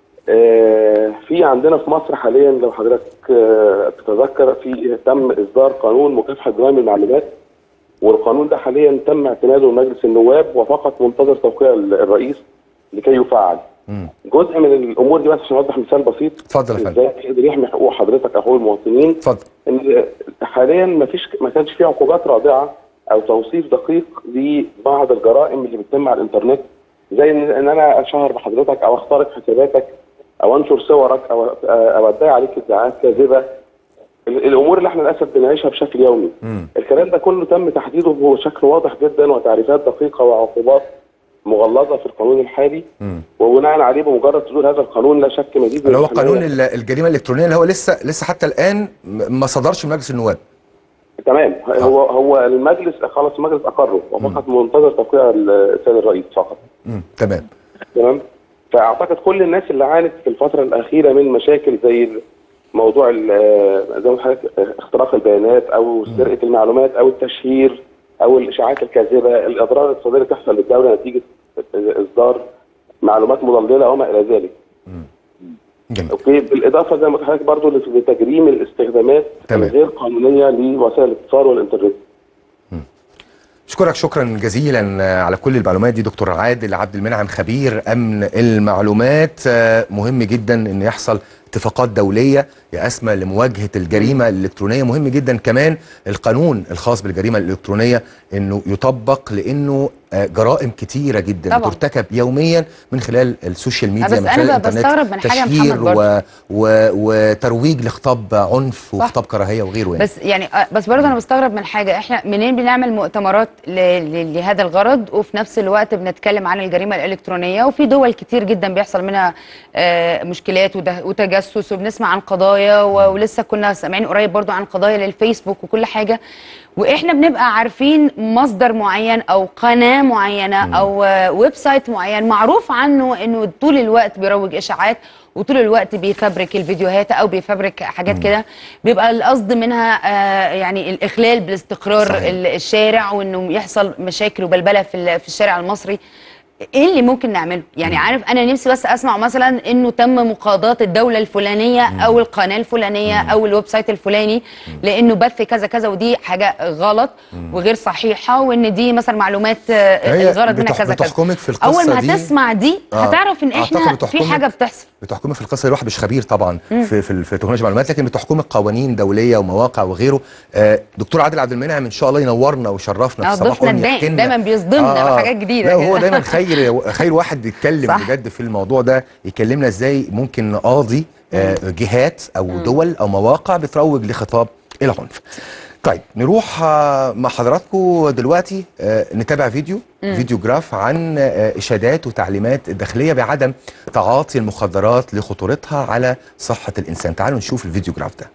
آه، في عندنا في مصر حاليا لو حضرتك آه، تتذكر في تم اصدار قانون مكافحه جرائم المعلومات والقانون ده حاليا تم اعتماده مجلس النواب وفقط منتظر توقيع ال- الرئيس لكي يفعل.
مم.
جزء من الامور دي بس عشان اوضح مثال بسيط
اتفضل يا فندم
ازاي يقدر يحمي حقوق حضرتك او حقوق المواطنين
اتفضل
ان حاليا ما فيش ما كانش في عقوبات رادعه او توصيف دقيق لبعض الجرائم اللي بتتم على الانترنت زي ان إن انا اشهر بحضرتك او اخترق حساباتك او انشر صورك او او ادعي عليك ادعاءات كاذبه ال- الامور اللي احنا للاسف بنعيشها بشكل يومي
مم.
الكلام ده كله تم تحديده بشكل واضح جدا وتعريفات دقيقه وعقوبات مغلظه في القانون الحالي
مم.
وبناء عليه بمجرد صدور هذا القانون لا شك مزيد من
اللي هو
الحماية.
قانون ال- الجريمه الالكترونيه اللي هو لسه لسه حتى الان م- ما صدرش من مجلس النواب.
تمام هو هو المجلس خلاص المجلس اقره وفقط منتظر توقيع السيد الرئيس فقط
مم. تمام
تمام فاعتقد كل الناس اللي عانت في الفتره الاخيره من مشاكل زي موضوع ال- زي ما حضرتك اختراق البيانات او سرقه المعلومات او التشهير او الاشاعات الكاذبه الاضرار الاقتصاديه اللي تحصل للدوله نتيجه اصدار معلومات مضلله وما الى ذلك
جميل
اوكي بالاضافه زي ما قلت لحضرتك برضه لتجريم الاستخدامات
تمام.
الغير قانونيه لوسائل الاتصال والانترنت
اشكرك شكرا جزيلا آه، على كل المعلومات دي دكتور عادل عبد المنعم خبير امن المعلومات آه، مهم جدا ان يحصل اتفاقات دوليه يا اسمى لمواجهه الجريمه الالكترونيه مهم جدا كمان القانون الخاص بالجريمه الالكترونيه انه يطبق لانه آه، جرائم كتيره جدا
طبعاً.
بترتكب يوميا من خلال السوشيال ميديا
بس
من
أنا
خلال
بقى
الانترنت
بستغرب من حاجة يا
تشهير
محمد برضه.
و... و... وترويج لخطاب عنف وخطاب كراهيه وغيره يعني
بس يعني آه، بس برضه انا بستغرب من حاجه احنا منين بنعمل مؤتمرات ل- ل- لهذا الغرض وفي نفس الوقت بنتكلم عن الجريمه الالكترونيه وفي دول كتير جدا بيحصل منها آه، مشكلات وده- وتجسس وبنسمع عن قضايا و- ولسه كنا سامعين قريب برضه عن قضايا للفيسبوك وكل حاجه واحنا بنبقى عارفين مصدر معين او قناه معينه او آه، ويب سايت معين معروف عنه انه طول الوقت بيروج اشاعات وطول الوقت بيفبرك الفيديوهات او بيفبرك حاجات كده بيبقى القصد منها آه، يعني الاخلال بالاستقرار
صحيح.
ال- الشارع وانه يحصل مشاكل وبلبله في ال- في الشارع المصري ايه اللي ممكن نعمله يعني عارف انا نفسي بس اسمع مثلا انه تم مقاضاه الدوله الفلانيه او القناه الفلانيه او الويب سايت الفلاني لانه بث كذا كذا ودي حاجه غلط وغير صحيحه وان دي مثلا معلومات آه،
هي
الغرض منها
بتح-
كذا كذا
بتحكمك في القصة
اول ما
دي-
هتسمع دي
آه.
هتعرف ان
أعتقد
احنا في
بتحكمك-
حاجه بتحصل
بتحكمي في القصه الواحد مش خبير طبعا في في, في تكنولوجيا المعلومات لكن بتحكمي قوانين دوليه ومواقع وغيره آه دكتور عادل عبد المنعم ان شاء الله ينورنا ويشرفنا
آه،
في صباح
ضيفنا
أون
الدائم،
يحكي لنا-
دايما بيصدمنا بحاجات جديدة
لا هو
كده.
دايما خير خير واحد يتكلم
صح.
بجد في الموضوع ده يكلمنا ازاي ممكن نقاضي آه جهات او دول او مواقع بتروج لخطاب العنف طيب نروح آه، مع حضراتكم دلوقتي آه، نتابع فيديو فيديو جراف عن آه، اشادات وتعليمات الداخليه بعدم تعاطي المخدرات لخطورتها على صحه الانسان تعالوا نشوف الفيديو جراف ده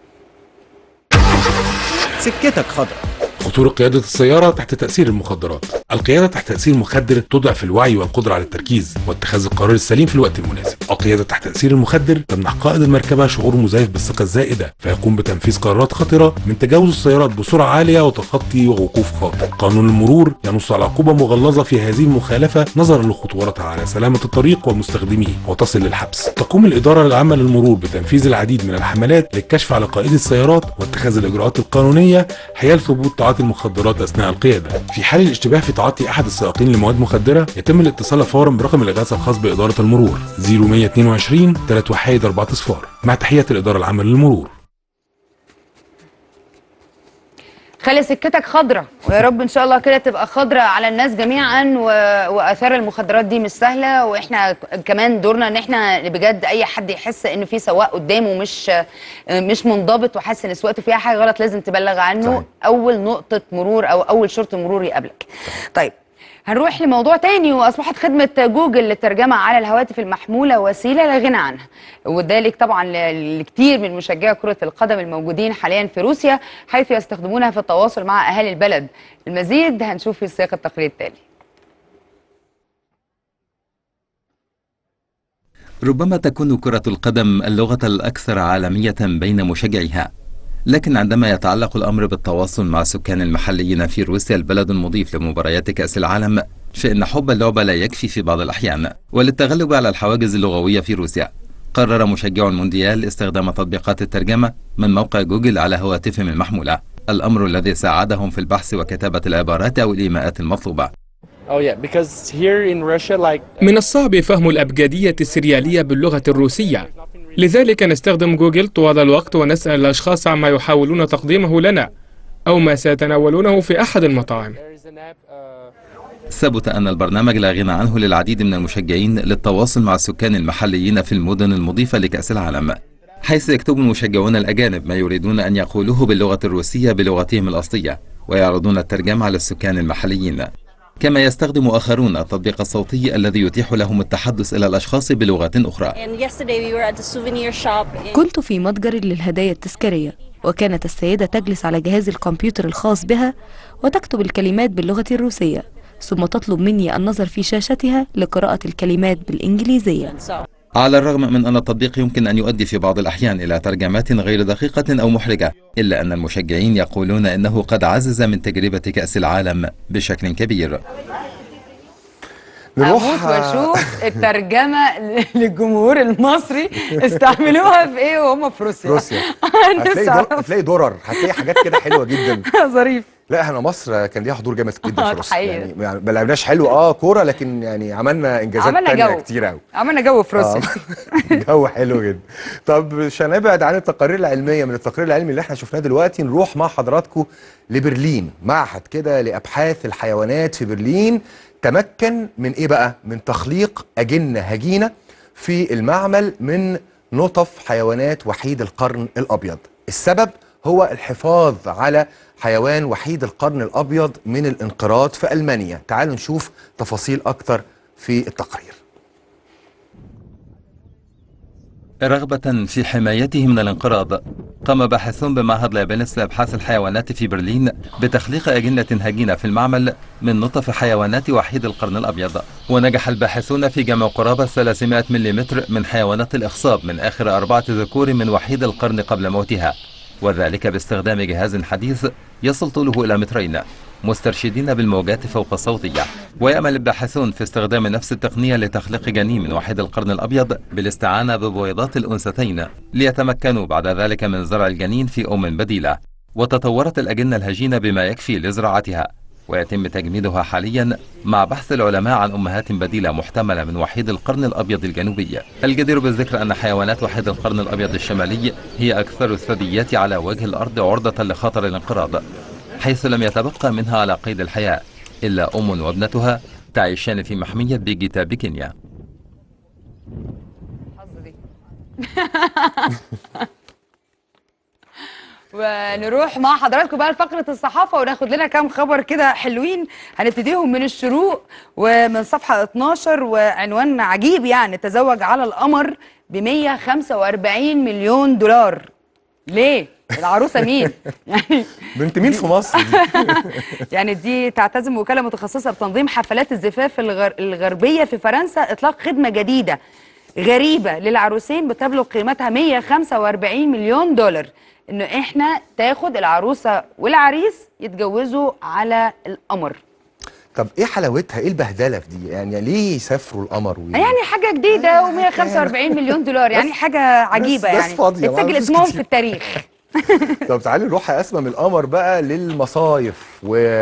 سكتك خضرا
خطورة قيادة السيارة تحت تأثير المخدرات القيادة تحت تأثير مخدر تضعف الوعي والقدرة على التركيز واتخاذ القرار السليم في الوقت المناسب القيادة تحت تأثير المخدر تمنح قائد المركبة شعور مزيف بالثقة الزائدة فيقوم بتنفيذ قرارات خطرة من تجاوز السيارات بسرعة عالية وتخطي وقوف خاطئ قانون المرور ينص على عقوبة مغلظة في هذه المخالفة نظرا لخطورتها على سلامة الطريق ومستخدميه وتصل للحبس تقوم الإدارة العامة للمرور بتنفيذ العديد من الحملات للكشف على قائدي السيارات واتخاذ الإجراءات القانونية حيال ثبوت تعاطي المخدرات أثناء القيادة في حال الاشتباه في تعاطي أحد السائقين لمواد مخدرة يتم الاتصال فورا برقم الإغاثة الخاص بإدارة المرور 0122 314 4 صفار مع تحية الإدارة العامة للمرور
خلي سكتك خضرة ويا رب ان شاء الله كده تبقى خضرة على الناس جميعا و... واثار المخدرات دي مش سهله واحنا كمان دورنا ان احنا بجد اي حد يحس انه في سواق قدامه مش مش منضبط وحاسس ان سواقته فيها حاجه غلط لازم تبلغ عنه
صحيح.
اول نقطه مرور او اول شرطه مرور يقابلك طيب هنروح لموضوع تاني واصبحت خدمه جوجل للترجمه على الهواتف المحموله وسيله لا غنى عنها وذلك طبعا ل- لكتير من مشجعي كره القدم الموجودين حاليا في روسيا حيث يستخدمونها في التواصل مع اهالي البلد المزيد هنشوف في سياق التقرير التالي
ربما تكون كرة القدم اللغة الأكثر عالمية بين مشجعيها لكن عندما يتعلق الأمر بالتواصل مع السكان المحليين في روسيا البلد المضيف لمباريات كأس العالم فإن حب اللعبة لا يكفي في بعض الأحيان وللتغلب على الحواجز اللغوية في روسيا قرر مشجع المونديال استخدام تطبيقات الترجمة من موقع جوجل على هواتفهم المحمولة الأمر الذي ساعدهم في البحث وكتابة العبارات أو الإيماءات المطلوبة
Oh yeah, because here in Russia, like
من الصعب فهم الأبجدية السريالية باللغة الروسية لذلك نستخدم جوجل طوال الوقت ونسأل الأشخاص عما يحاولون تقديمه لنا أو ما سيتناولونه في أحد المطاعم
there is an app. Uh,
ثبت أن البرنامج لا غنى عنه للعديد من المشجعين للتواصل مع السكان المحليين في المدن المضيفة لكأس العالم حيث يكتب المشجعون الأجانب ما يريدون أن يقولوه باللغة الروسية بلغتهم الأصلية ويعرضون الترجمة على السكان المحليين كما يستخدم آخرون التطبيق الصوتي الذي يتيح لهم التحدث إلى الأشخاص بلغات أخرى
And yesterday we were at the souvenir shop. in-
كنت في متجر للهدايا التذكارية وكانت السيدة تجلس على جهاز الكمبيوتر الخاص بها وتكتب الكلمات باللغة الروسية ثم تطلب مني النظر في شاشتها لقراءة الكلمات بالإنجليزية
So
على الرغم من أن التطبيق يمكن أن يؤدي في بعض الأحيان إلى ترجمات غير دقيقة أو محرجة إلا أن المشجعين يقولون إنه قد عزز من تجربة كأس العالم بشكل كبير
اموت واشوف الترجمه للجمهور المصري استعملوها في ايه وهم في روسيا
روسيا
نفسي
هتلاقي
أعرف.
در... هتلاقي درر هتلاقي حاجات كده حلوه جدا
ظريف
لا احنا مصر كان ليها حضور جامد جدا
آه،
في روسيا
الحقيقة.
يعني يعني ما لعبناش حلو اه كوره لكن يعني عملنا انجازات
عملنا
تانية
جو.
كتير قوي
عملنا جو في روسيا
جو حلو جدا طب مش هنبعد عن التقارير العلميه من التقرير العلمي اللي احنا شفناه دلوقتي نروح مع حضراتكم لبرلين معهد كده لابحاث الحيوانات في برلين تمكن من ايه بقى من تخليق اجنه هجينه في المعمل من نطف حيوانات وحيد القرن الابيض السبب هو الحفاظ على حيوان وحيد القرن الابيض من الانقراض في المانيا تعالوا نشوف تفاصيل اكتر في التقرير
رغبة في حمايته من الانقراض قام باحثون بمعهد لابنس لأبحاث الحيوانات في برلين بتخليق أجنة هجينة في المعمل من نطف حيوانات وحيد القرن الأبيض ونجح الباحثون في جمع قرابة 300 ملم من حيوانات الإخصاب من آخر أربعة ذكور من وحيد القرن قبل موتها وذلك باستخدام جهاز حديث يصل طوله إلى مترين مسترشدين بالموجات فوق الصوتية ويأمل الباحثون في استخدام نفس التقنية لتخليق جنين من وحيد القرن الأبيض بالاستعانة ببويضات الأنثتين ليتمكنوا بعد ذلك من زرع الجنين في أم بديلة وتطورت الأجنة الهجينة بما يكفي لزراعتها ويتم تجميدها حاليا مع بحث العلماء عن أمهات بديلة محتملة من وحيد القرن الأبيض الجنوبي الجدير بالذكر أن حيوانات وحيد القرن الأبيض الشمالي هي أكثر الثدييات على وجه الأرض عرضة لخطر الانقراض حيث لم يتبقى منها على قيد الحياة إلا أم وابنتها تعيشان في محمية بيجيتا بكينيا
ونروح مع حضراتكم بقى لفقرة الصحافة وناخد لنا كام خبر كده حلوين هنبتديهم من الشروق ومن صفحة 12 وعنوان عجيب يعني تزوج على القمر ب 145 مليون دولار ليه؟ العروسة مين؟ يعني
بنت مين في مصر دي؟
يعني دي تعتزم وكالة متخصصة بتنظيم حفلات الزفاف الغر... الغربية في فرنسا إطلاق خدمة جديدة غريبة للعروسين بتبلغ قيمتها 145 مليون دولار إنه إحنا تاخد العروسة والعريس يتجوزوا على القمر
طب ايه حلاوتها ايه البهدله في دي يعني ليه يسافروا القمر و...
يعني حاجة جديدة و145 مليون دولار يعني حاجة عجيبة
ناس
يعني
فاضية، ما
اتسجل
فيش
اسمهم
كتير.
في التاريخ
طب تعالي نروح يا اسماء من القمر بقى للمصايف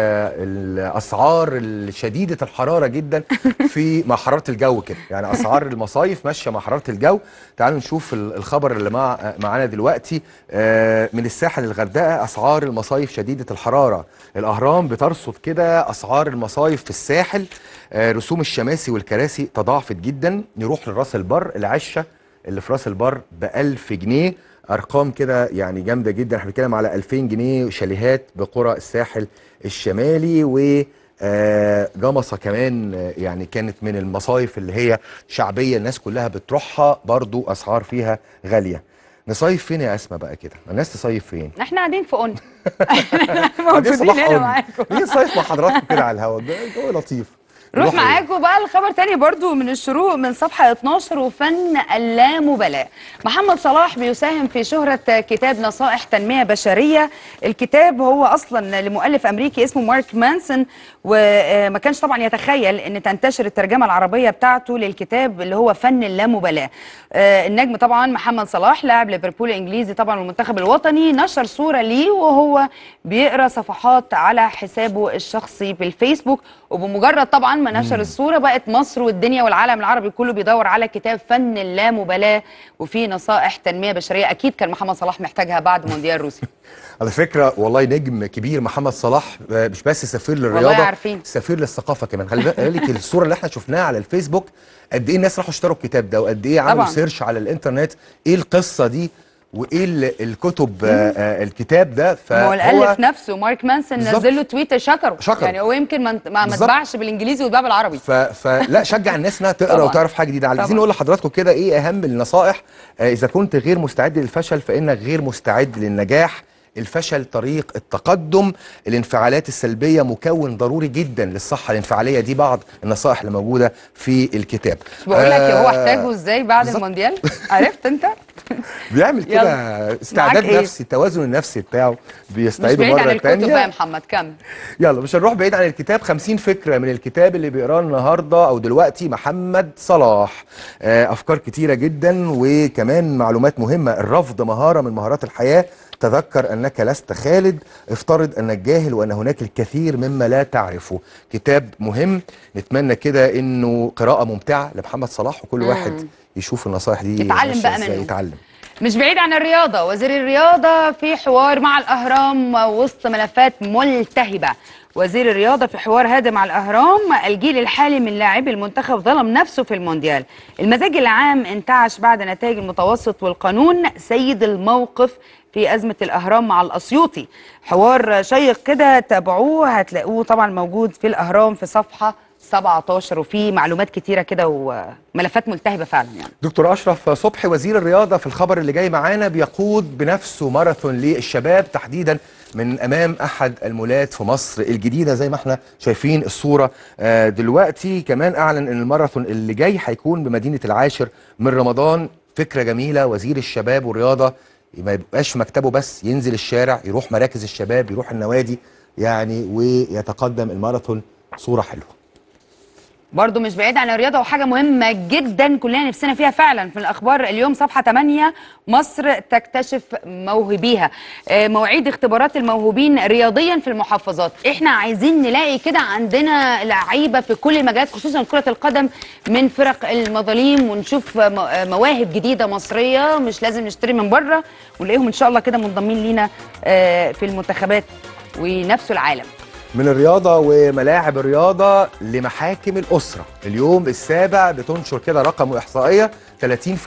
والاسعار شديده الحراره جدا في مع حراره الجو كده يعني اسعار المصايف ماشيه مع حراره الجو تعالوا نشوف ال- الخبر اللي مع معانا دلوقتي آه، من الساحل الغردقه اسعار المصايف شديده الحراره الاهرام بترصد كده اسعار المصايف في الساحل آه، رسوم الشماسي والكراسي تضاعفت جدا نروح لراس البر العشه اللي في راس البر ب 1000 جنيه ارقام كده يعني جامده جدا احنا بنتكلم على 2000 جنيه شاليهات بقرى الساحل الشمالي و آه، جمصة كمان آه، يعني كانت من المصايف اللي هي شعبية الناس كلها بتروحها برضو أسعار فيها غالية نصيف فين يا أسماء بقى كده الناس تصيف فين
احنا قاعدين في قنا
قاعدين
موجودين
صباح
هنا
قلنا.
معاكم
نيجي نصيف مع حضراتكم كده على الهواء الجو الجو لطيف
روح
نروح إيه؟
معاكم بقى الخبر تاني برضو من الشروق من صفحة 12 وفن اللامبالاة محمد صلاح بيساهم في شهرة كتاب نصائح تنمية بشرية الكتاب هو أصلا لمؤلف أمريكي اسمه مارك مانسون وما كانش طبعا يتخيل أن تنتشر الترجمة العربية بتاعته للكتاب اللي هو فن اللامبالاة آه، النجم طبعا محمد صلاح لاعب ليفربول الإنجليزي طبعا والمنتخب الوطني نشر صورة ليه وهو بيقرأ صفحات على حسابه الشخصي بالفيسبوك وبمجرد طبعا ما نشر الصوره بقت مصر والدنيا والعالم العربي كله بيدور على كتاب فن اللامبالاه وفيه نصائح تنميه بشريه اكيد كان محمد صلاح محتاجها بعد مونديال روسيا
على فكرة والله نجم كبير محمد صلاح آه، مش بس سفير للرياضة
عارفين.
سفير للثقافة كمان خلي بالك الصورة اللي احنا شفناها على الفيسبوك قد ايه الناس راحوا اشتروا الكتاب ده وقد ايه عملوا
طبعاً.
سيرش على الانترنت ايه القصة دي وايه ال- الكتب آه، آه، الكتاب ده
ما هو الالف نفسه مارك مانسون
بالظبط.
نزل له تويته شكره
شكره.
يعني هو يمكن ما ما
بالظبط.
اتباعش بالانجليزي واتباع بالعربي
ف... فلا شجع الناس انها تقرا
طبعاً.
وتعرف حاجه جديده عايزين
طبعاً.
نقول لحضراتكم كده ايه اهم النصائح آه اذا كنت غير مستعد للفشل فانك غير مستعد للنجاح الفشل طريق التقدم الانفعالات السلبيه مكون ضروري جدا للصحه الانفعاليه دي بعض النصائح اللي موجوده في الكتاب
مش بقول لك هو
آه،
احتاجه ازاي بعد
بالظبط.
المونديال عرفت انت
بيعمل كده
يلا.
استعداد
معاك إيه؟
نفسي التوازن النفسي بتاعه
مش
بيستعيده
بعيد عن
مره
الكتب بقى يا
ثانيه
محمد كمل
يلا مش هنروح بعيد عن الكتاب 50 فكرة من الكتاب اللي بيقراه النهاردة أو دلوقتي محمد صلاح آه، أفكار كتيرة جدا وكمان معلومات مهمة الرفض مهارة من مهارات الحياة تذكر أنك لست خالد افترض أنك جاهل وأن هناك الكثير مما لا تعرفه كتاب مهم نتمنى كده أنه قراءة ممتعة لمحمد صلاح وكل
مم.
واحد يشوف النصائح دي
يتعلم
ماشية
بقى
إزاي،
منه.
يتعلم
مش بعيد عن الرياضة وزير الرياضة في حوار مع الأهرام وسط ملفات ملتهبة وزير الرياضة في حوار هذا مع الأهرام الجيل الحالي من لاعبي المنتخب ظلم نفسه في المونديال المزاج العام انتعش بعد نتائج المتوسط والقانون سيد الموقف في أزمة الأهرام مع الأسيوطي حوار شيق كده تابعوه هتلاقوه طبعا موجود في الأهرام في صفحة 17 وفيه معلومات كتيرة كده وملفات ملتهبة فعلا يعني
دكتور أشرف صبحي وزير الرياضة في الخبر اللي جاي معانا بيقود بنفسه ماراثون للشباب تحديدا من أمام أحد المولات في مصر الجديدة زي ما احنا شايفين الصورة آه، دلوقتي كمان أعلن أن الماراثون اللي جاي هيكون بمدينة العاشر من رمضان فكرة جميلة وزير الشباب والرياضة ما يبقاش مكتبه بس ينزل الشارع يروح مراكز الشباب يروح النوادي يعني ويتقدم الماراثون صورة حلوة
برضو مش بعيد عن الرياضة وحاجة مهمة جدا كلنا نفسنا فيها فعلا في الأخبار اليوم صفحة 8 مصر تكتشف موهبيها آه، مواعيد اختبارات الموهوبين رياضيا في المحافظات احنا عايزين نلاقي كده عندنا لعيبة في كل المجالات خصوصا كرة القدم من فرق المظاليم ونشوف مو- آه، مواهب جديدة مصرية مش لازم نشتري من بره ونلاقيهم ان شاء الله كده منضمين لينا آه، في المنتخبات وينافسوا العالم
من الرياضة وملاعب الرياضة لمحاكم الأسرة اليوم السابع بتنشر كده رقم وإحصائية 30%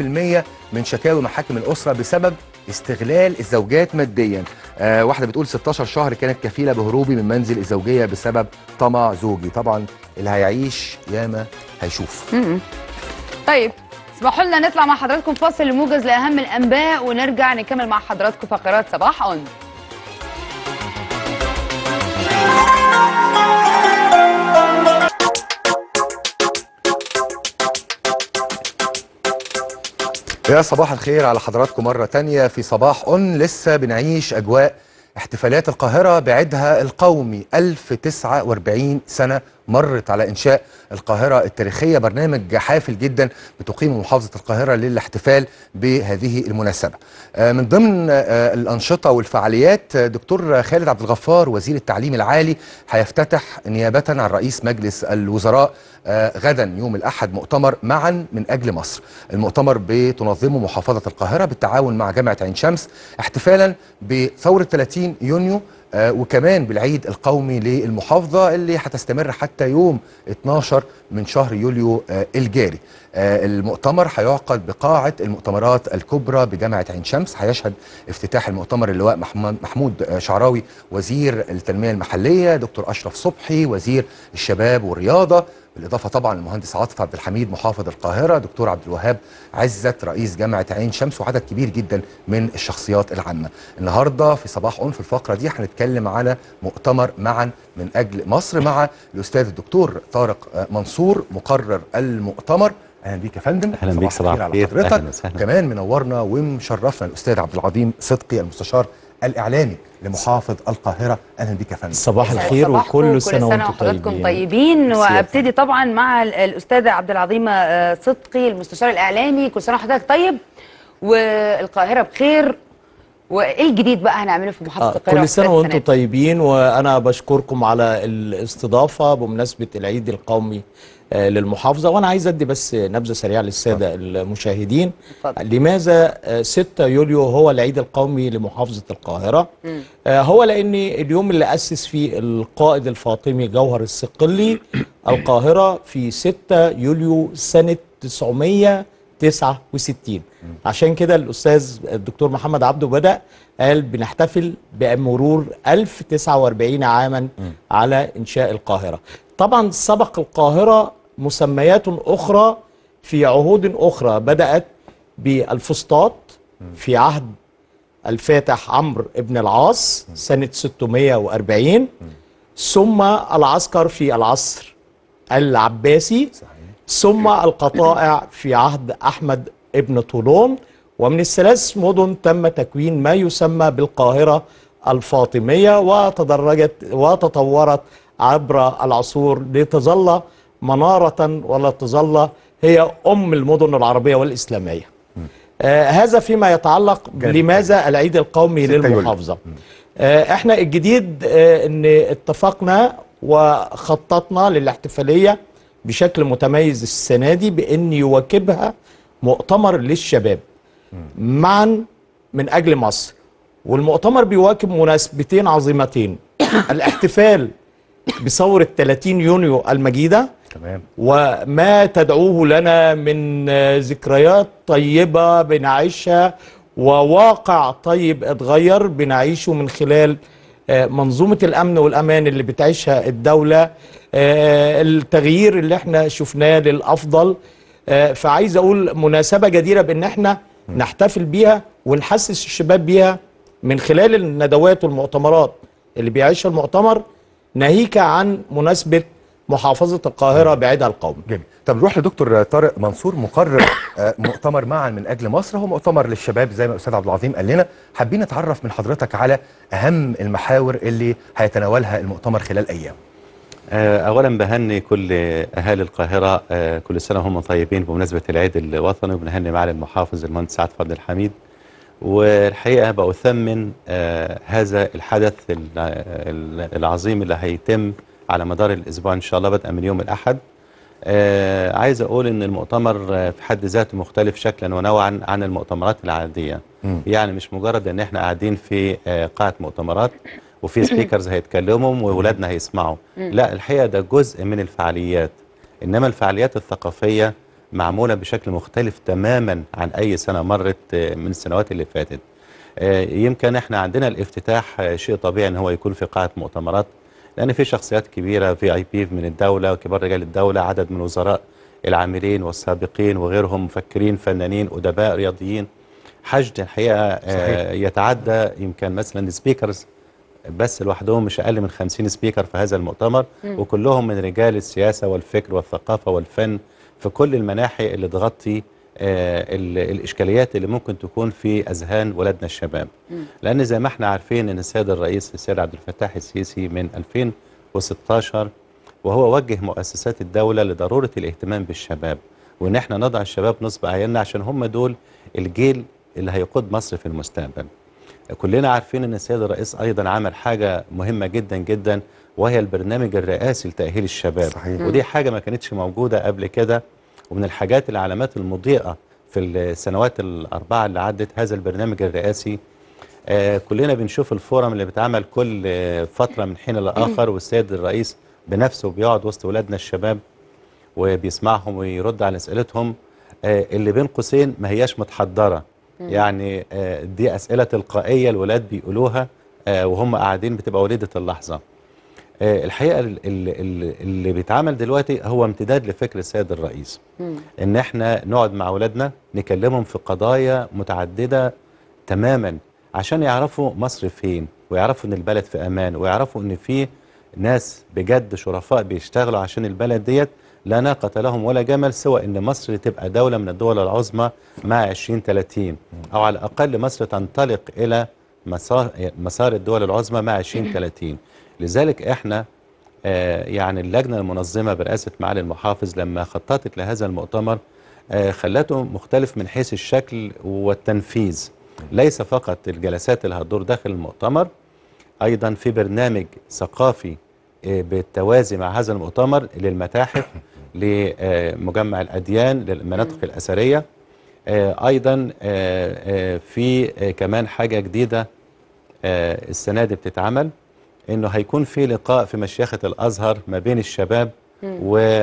من شكاوي محاكم الأسرة بسبب استغلال الزوجات ماديا آه واحدة بتقول 16 شهر كانت كفيلة بهروبي من منزل الزوجية بسبب طمع زوجي طبعا اللي هيعيش ياما هيشوف
مم. طيب اسمحوا لنا نطلع مع حضراتكم فاصل لموجز لاهم الانباء ونرجع نكمل مع حضراتكم فقرات صباح اون
يا صباح الخير على حضراتكم مرة تانية في صباح أون لسه بنعيش أجواء احتفالات القاهرة بعيدها القومي 1049 سنة مرت على إنشاء القاهرة التاريخية برنامج حافل جدا بتقيم محافظة القاهرة للاحتفال بهذه المناسبة آه، من ضمن آه، الأنشطة والفعاليات آه، دكتور خالد عبد الغفار وزير التعليم العالي هيفتتح نيابة عن رئيس مجلس الوزراء آه، غدا يوم الأحد مؤتمر معا من أجل مصر المؤتمر بتنظمه محافظة القاهرة بالتعاون مع جامعة عين شمس احتفالا بثورة 30 يونيو آه، وكمان بالعيد القومي للمحافظة اللي هتستمر حتى يوم 12 من شهر يوليو آه، الجاري آه، المؤتمر هيعقد بقاعة المؤتمرات الكبرى بجامعة عين شمس هيشهد افتتاح المؤتمر اللواء محمد- محمود آه، شعراوي وزير التنمية المحلية دكتور أشرف صبحي وزير الشباب والرياضة بالإضافة طبعا المهندس عاطف عبد الحميد محافظ القاهرة دكتور عبد الوهاب عزت رئيس جامعة عين شمس وعدد كبير جدا من الشخصيات العامة النهاردة في صباح أون في الفقرة دي هنتكلم على مؤتمر معا من أجل مصر مع الأستاذ الدكتور طارق آه، منصور مقرر المؤتمر اهلا بيك يا فندم
أهلاً بيك، صباح
على
الخير.
حضرتك
أهلاً وسهلاً.
كمان منورنا ومشرفنا الاستاذ عبد العظيم صدقي المستشار الاعلامي لمحافظ القاهره اهلا بيك يا فندم
صباح
يسعد
الخير
صباحكم،
وكل
كل
سنة وانتم
وحضراتكم
طيبين.
طيبين
ميرسي يا
وابتدي طبعا مع ال- الاستاذ عبد العظيم آه، صدقي المستشار الاعلامي كل سنه وحضرتك طيب والقاهره بخير وايه الجديد بقى هنعمله في محافظه
آه،
القاهره
كل سنة
وخلال
وانتم
السنة دي؟
طيبين وانا بشكركم على الاستضافة بمناسبة العيد القومي آه، للمحافظة وانا عايز ادي بس نبذة سريعة للسادة المشاهدين لماذا آه، 6 يوليو هو العيد القومي لمحافظة القاهرة آه، هو لان اليوم اللي اسس فيه القائد الفاطمي جوهر الصقلي القاهرة في 6 يوليو سنة 969 عشان كده الاستاذ الدكتور محمد عبده بدأ قال بنحتفل بمرور 1049 عاما على انشاء القاهرة طبعا سبق القاهرة مسميات اخرى في عهود اخرى بدأت بالفسطاط في عهد الفاتح عمرو بن العاص سنة 640 ثم العسكر في العصر العباسي ثم القطائع في عهد أحمد ابن طولون ومن الثلاث مدن تم تكوين ما يسمى بالقاهرة الفاطمية وتدرجت وتطورت عبر العصور لتظل منارة ولا تظل هي أم المدن العربية والإسلامية آه هذا فيما يتعلق
جانب
لماذا العيد القومي
6 يوليو.
للمحافظة آه احنا الجديد آه ان اتفقنا وخططنا للاحتفالية بشكل متميز السنة دي بان يواكبها مؤتمر للشباب معا من اجل مصر والمؤتمر بيواكب مناسبتين عظيمتين الاحتفال بثورة 30 يونيو المجيدة
تمام
وما تدعوه لنا من آه، ذكريات طيبة بنعيشها وواقع طيب اتغير بنعيشه من خلال آه، منظومة الأمن والأمان اللي بتعيشها الدولة آه، التغيير اللي احنا شفناه للأفضل آه، فعايز أقول مناسبة جديرة بأن احنا نحتفل بيها ونحسس الشباب بيها من خلال الندوات والمؤتمرات اللي بيعيشها المؤتمر ناهيك عن مناسبة محافظة القاهرة بعيدها القومي
جميل طب نروح لدكتور طارق منصور مقرر آه، مؤتمر معا من اجل مصر هو مؤتمر للشباب زي ما الاستاذ عبد العظيم قال لنا حابين نتعرف من حضرتك على اهم المحاور اللي هيتناولها المؤتمر خلال ايام
آه، اولا بهني كل اهالي القاهره آه، كل سنه وهم طيبين بمناسبه العيد الوطني وبنهني معالي المحافظ المهندس سعد فضل الحميد والحقيقه بأثمن آه، هذا الحدث ال- ال- العظيم اللي هيتم على مدار الاسبوع ان شاء الله بدءا من يوم الاحد آه، عايز اقول ان المؤتمر آه، في حد ذاته مختلف شكلا ونوعا عن المؤتمرات العاديه
مم.
يعني مش مجرد ان احنا قاعدين في آه، قاعه مؤتمرات وفي سبيكرز هيتكلموا واولادنا هيسمعوا لا الحقيقه ده جزء من الفعاليات انما الفعاليات الثقافيه معموله بشكل مختلف تماما عن اي سنه مرت آه، من السنوات اللي فاتت آه، يمكن احنا عندنا الافتتاح آه، شيء طبيعي ان هو يكون في قاعه مؤتمرات لان في شخصيات كبيره في اي بي من الدوله وكبار رجال الدوله عدد من وزراء العاملين والسابقين وغيرهم مفكرين فنانين ادباء رياضيين حشد الحقيقه آه، يتعدى يمكن مثلا سبيكرز بس لوحدهم مش اقل من 50 سبيكر في هذا المؤتمر
مم.
وكلهم من رجال السياسه والفكر والثقافه والفن في كل المناحي اللي تغطي آه، ال- الاشكاليات اللي ممكن تكون في اذهان ولادنا الشباب لان زي ما احنا عارفين ان السيد الرئيس السيد عبد الفتاح السيسي من 2016 وهو وجه مؤسسات الدوله لضروره الاهتمام بالشباب وان احنا نضع الشباب نصب اعيننا عشان هم دول الجيل اللي هيقود مصر في المستقبل كلنا عارفين ان السيد الرئيس ايضا عمل حاجه مهمه جدا جدا وهي البرنامج الرئاسي لتاهيل الشباب
صحيح.
ودي حاجه ما كانتش موجوده قبل كده ومن الحاجات العلامات المضيئه في السنوات الاربعه اللي عدت هذا البرنامج الرئاسي آه كلنا بنشوف الفورم اللي بتعمل كل آه، فتره من حين لاخر والسيد الرئيس بنفسه بيقعد وسط ولادنا الشباب وبيسمعهم ويرد على اسئلتهم آه، اللي بين قوسين ما هياش متحضره
مم.
يعني آه، دي اسئله تلقائيه الولاد بيقولوها آه، وهم قاعدين بتبقى وليده اللحظه آه، الحقيقه ال- ال- ال- اللي بيتعمل دلوقتي هو امتداد لفكر السيد الرئيس ان احنا نقعد مع اولادنا نكلمهم في قضايا متعدده تماما عشان يعرفوا مصر فين ويعرفوا ان البلد في امان ويعرفوا ان في ناس بجد شرفاء بيشتغلوا عشان البلد ديت لا ناقة لهم ولا جمل سوى ان مصر تبقى دولة من الدول العظمى مع 2030 او على الاقل مصر تنطلق الى مسار مسار الدول العظمى مع 2030 لذلك احنا آه، يعني اللجنة المنظمة برئاسة معالي المحافظ لما خططت لهذا المؤتمر آه، خلته مختلف من حيث الشكل والتنفيذ ليس فقط الجلسات اللي هتدور داخل المؤتمر أيضا في برنامج ثقافي آه، بالتوازي مع هذا المؤتمر للمتاحف لمجمع الأديان للمناطق الأثرية آه، أيضا آه، آه، في آه، كمان حاجة جديدة آه، السنة دي بتتعمل انه هيكون في لقاء في مشيخة الازهر ما بين الشباب
مم.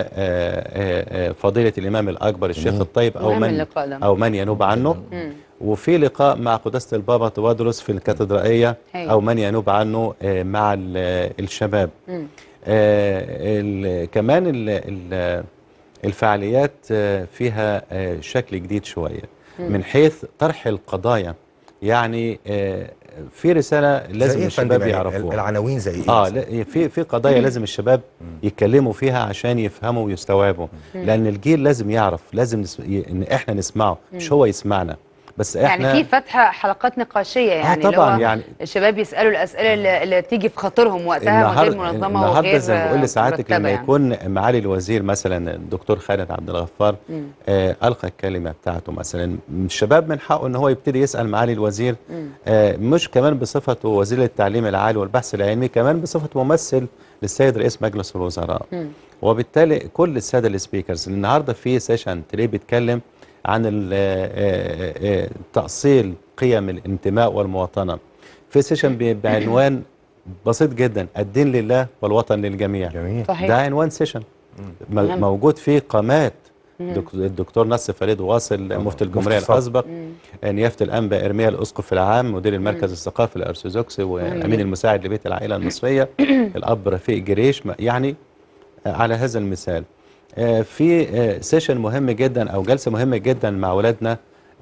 وفضيلة الامام الاكبر الشيخ الطيب او
مهم
من
اللقاء ده.
او من ينوب عنه
مم.
وفي لقاء مع قداسة البابا توادرس في الكاتدرائية
هاي.
او من ينوب عنه آه، مع ال- الشباب
مم.
آه، ال- كمان ال- ال- الفعاليات آه، فيها آه، شكل جديد شوية
مم.
من حيث طرح القضايا يعني آه، في رسالة
زي
لازم
إيه يا
الشباب
فندم؟ يعني
يعرفوها
العناوين زي ايه
اه
مثلاً؟
لا في في قضايا لازم الشباب يتكلموا فيها عشان يفهموا ويستوعبوا
مم.
لان الجيل لازم يعرف لازم نس... ي... ان احنا نسمعه مش
مم.
هو يسمعنا بس احنا
يعني في فتح حلقات نقاشيه يعني اللي
طبعاً
هو
يعني-
الشباب يسالوا الاسئله اللي, اللي تيجي في خاطرهم وقتها من غير منظمه
النهارده
وغير
زي ما بقول لسعادتك
مرتبة
لما
يعني.
يكون معالي الوزير مثلا الدكتور خالد عبد الغفار
مم.
آه القى الكلمه بتاعته مثلا الشباب من حقه ان هو يبتدي يسال معالي الوزير
مم.
آه مش كمان بصفته وزير التعليم العالي والبحث العلمي كمان بصفته ممثل للسيد رئيس مجلس الوزراء
مم.
وبالتالي كل الساده السبيكرز النهارده في سيشن تلاقيه بيتكلم عن ال- آه، آه، آه، تأصيل قيم الانتماء والمواطنة في سيشن ب- بعنوان بسيط جدا الدين لله والوطن للجميع
جميل
صحيح.
ده عنوان سيشن م-
مهم.
موجود فيه قامات
مم.
دك- الدكتور نصر فريد واصل مفتي الجمهورية
مفتي الصدر.
الأسبق نيافة الأنبا إرميا الأسقف العام مدير المركز الثقافي الأرثوذكسي والأمين المساعد لبيت العائلة المصرية الأب رفيق جريش م- يعني على هذا المثال آه، في آه، سيشن مهم جدا او جلسه مهمه جدا مع اولادنا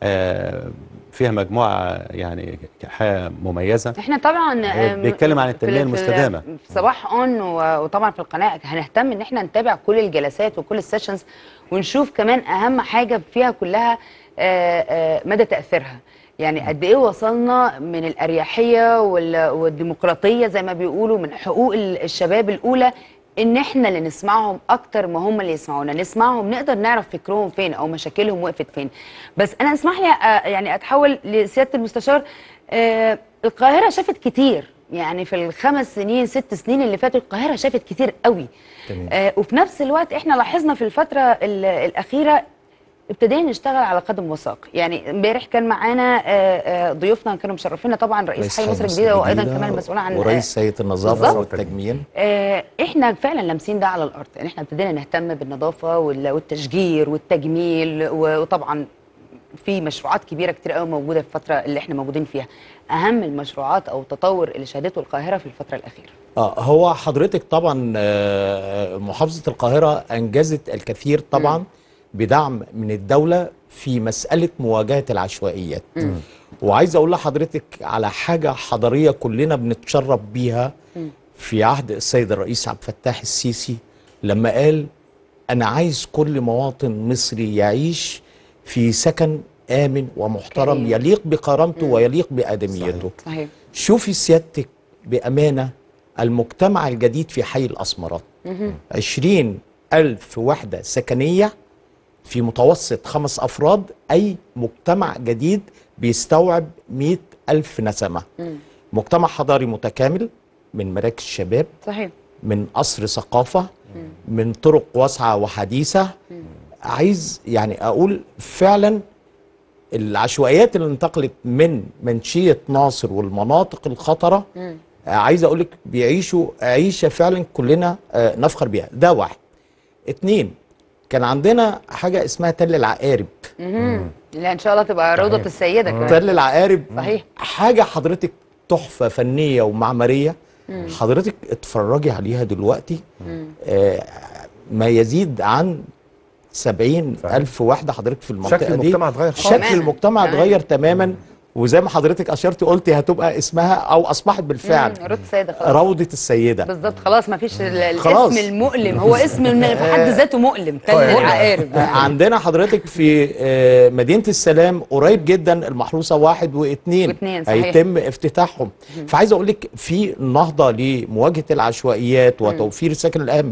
آه، فيها مجموعه يعني حياه مميزه
احنا طبعا
آه،
آم،
بيتكلم عن
في-
التنمية
في-
المستدامة.
في صباح اون و- وطبعا في القناه هنهتم ان احنا نتابع كل الجلسات وكل السيشنز ونشوف كمان اهم حاجه فيها كلها آه، آه، مدى تاثيرها يعني قد ايه وصلنا من الاريحيه وال- والديمقراطيه زي ما بيقولوا من حقوق ال- الشباب الاولى ان احنا اللي نسمعهم اكتر ما هم اللي يسمعونا نسمعهم نقدر نعرف فكرهم فين او مشاكلهم وقفت فين بس انا اسمح لي آه، يعني اتحول لسياده المستشار آه، القاهره شافت كتير يعني في الخمس سنين ست سنين اللي فاتوا القاهره شافت كتير قوي
تمام.
آه وفي نفس الوقت احنا لاحظنا في الفتره ال- الاخيره ابتدينا نشتغل على قدم وساق يعني امبارح كان معانا آه، آه، ضيوفنا كانوا مشرفينا طبعا رئيس حي مصر الجديده وايضا كمان مسؤول عن
ورئيس هيئه النظافه
بالظبط.
والتجميل
آه، احنا فعلا لامسين ده على الارض يعني احنا ابتدينا نهتم بالنظافه وال- والتشجير والتجميل و- وطبعا في مشروعات كبيره كتير قوي موجوده في الفتره اللي احنا موجودين فيها اهم المشروعات او التطور اللي شهدته القاهره في الفتره الاخيره
اه هو حضرتك طبعا آه، محافظة القاهرة أنجزت الكثير طبعا بدعم من الدولة في مسألة مواجهة العشوائيات وعايز أقول لحضرتك على حاجة حضارية كلنا بنتشرف بيها في عهد السيد الرئيس عبد الفتاح السيسي لما قال أنا عايز كل مواطن مصري يعيش في سكن آمن ومحترم
كريم.
يليق بكرامته ويليق بآدميته
صحيح
شوفي سيادتك بأمانة المجتمع الجديد في حي الأسمرات
مهم.
عشرين ألف وحدة سكنية في متوسط خمس أفراد أي مجتمع جديد بيستوعب مئة ألف نسمة
مم.
مجتمع حضاري متكامل من مراكز شباب
صحيح
من قصر ثقافة من طرق واسعة وحديثة عايز يعني أقول فعلا العشوائيات اللي انتقلت من منشية ناصر والمناطق الخطرة
مم.
آه، عايز اقول لك بيعيشوا عيشه فعلا كلنا آه، نفخر بيها ده واحد اتنين كان عندنا حاجه اسمها تل العقارب
مهم. لا ان شاء الله تبقى روضه السيده كمان
تل العقارب
صحيح
حاجه حضرتك تحفه فنيه ومعماريه
مم.
حضرتك اتفرجي عليها دلوقتي
مم.
آه، ما يزيد عن سبعين ألف وحدة حضرتك في المنطقة
شكل
دي
المجتمع اتغير خالص.
شكل
تماماً.
المجتمع
تماماً.
اتغير تماما وزي ما حضرتك أشرتي قلتي هتبقى اسمها أو أصبحت بالفعل
مم. روضه السيده خلاص
روضة السيدة
بالظبط خلاص ما فيش ال-
خلاص.
الاسم المؤلم هو اسم من في حد ذاته مؤلم تل العقارب
عندنا حضرتك في آه، مدينة السلام قريب جدا المحروسة واحد واثنين
واثنين، صحيح.
هيتم افتتاحهم فعايز اقول لك في نهضة لمواجهة العشوائيات وتوفير السكن الآمن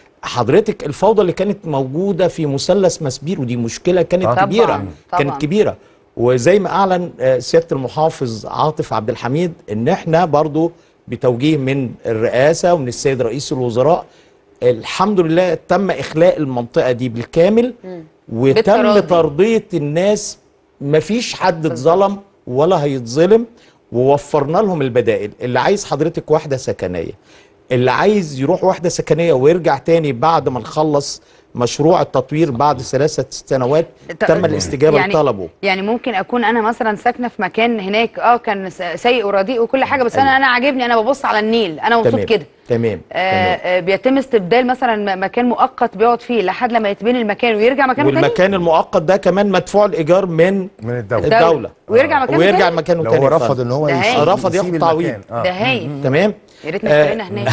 حضرتك الفوضى اللي كانت موجودة في مثلث مسبير ودي مشكلة كانت
طبعاً،
كبيرة
طبعاً.
كانت كبيرة وزي ما أعلن آه، سيادة المحافظ عاطف عبد الحميد إن إحنا برضو بتوجيه من الرئاسة ومن السيد رئيس الوزراء الحمد لله تم إخلاء المنطقة دي بالكامل وتم
بالتراضي.
ترضية الناس مفيش حد اتظلم ولا هيتظلم ووفرنا لهم البدائل اللي عايز حضرتك واحدة سكنية اللي عايز يروح واحدة سكنية ويرجع تاني بعد ما نخلص مشروع التطوير بعد ثلاثة سنوات
ت-
تم الاستجابة
يعني-
لطلبه
يعني ممكن اكون انا مثلا ساكنه في مكان هناك اه كان س- سيء ورديء وكل حاجه بس انا
أيوة.
انا عاجبني انا ببص على النيل انا مبسوط
تمام
كده
تمام
آه
تمام
آه بيتم استبدال مثلا م- مكان مؤقت بيقعد فيه لحد لما يتبني المكان ويرجع مكانه تاني
والمكان المؤقت ده كمان مدفوع الإيجار من
من الدوله
الدولة
ويرجع مكانه
ويرجع
تاني
مكانه
لو
تاني
هو
يا
رفض
فندم.
ان هو
ده
يسيب-
هايل.
رفض
يسيب
ياخد تعويض.
المكان. آه.
ده هايل
تمام
يا ريت
آه.
نستقرنا هناك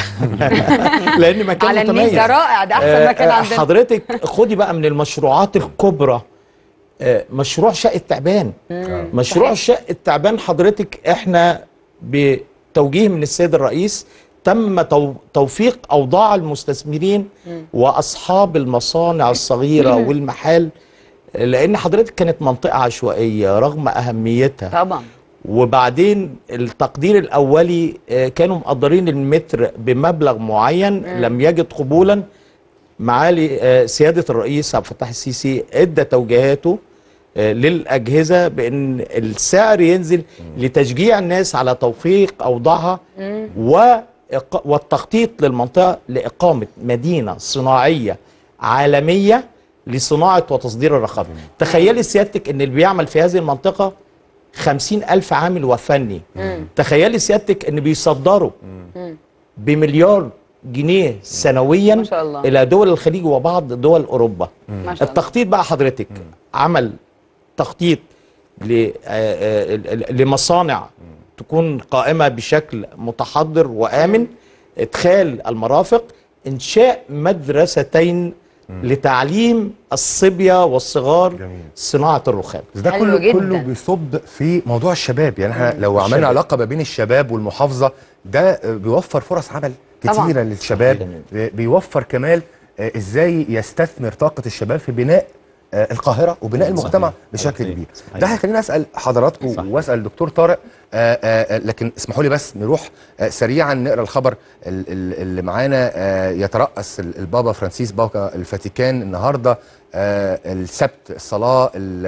لأن مكان
على النيل
متميز
ده رائع ده احسن
آه،
مكان
آه،
عندنا
حضرتك خدي بقى من المشروعات الكبرى آه، مشروع شقه تعبان
مم.
مشروع
صحيح.
شقه تعبان حضرتك احنا بتوجيه من السيد الرئيس تم تو- توفيق اوضاع المستثمرين
مم.
واصحاب المصانع الصغيره
مم.
والمحال لان حضرتك كانت منطقه عشوائيه رغم اهميتها
طبعا
وبعدين التقدير الاولي آه، كانوا مقدرين المتر بمبلغ معين
مم.
لم يجد قبولا معالي آه، سياده الرئيس عبد الفتاح السيسي ادى توجيهاته آه، للاجهزه بان السعر ينزل لتشجيع الناس على توفيق اوضاعها
مم.
وإق- والتخطيط للمنطقه لاقامه مدينه صناعيه عالميه لصناعه وتصدير الرخام تخيلي سيادتك ان اللي بيعمل في هذه المنطقه خمسين ألف عامل وفني
مم.
تخيلي سيادتك ان بيصدروا
مم.
بمليار جنيه سنويا
ما شاء الله.
الى دول الخليج وبعض دول اوروبا
ما شاء الله.
التخطيط بقى حضرتك عمل تخطيط ل- آه، آه، ل- لمصانع تكون قائمه بشكل متحضر وامن ادخال المرافق انشاء مدرستين لتعليم الصبيه والصغار صناعه الرخام
بس ده
حلو
كله
جداً.
كله بيصب في موضوع الشباب يعني احنا لو
الشباب.
عملنا علاقه ما بين الشباب والمحافظه ده بيوفر فرص عمل
طبعاً.
كتيره للشباب بيوفر كمان آه، ازاي يستثمر طاقه الشباب في بناء آه، القاهره وبناء المجتمع
صحيح.
بشكل
صحيح.
كبير
صحيح.
ده هيخليني اسال حضراتكم واسال الدكتور طارق آه، آه، آه، لكن اسمحوا لي بس نروح آه، سريعا نقرا الخبر ال- ال- اللي معانا آه، يترأس ال- البابا فرانسيس بابا الفاتيكان النهارده آه، السبت الصلاه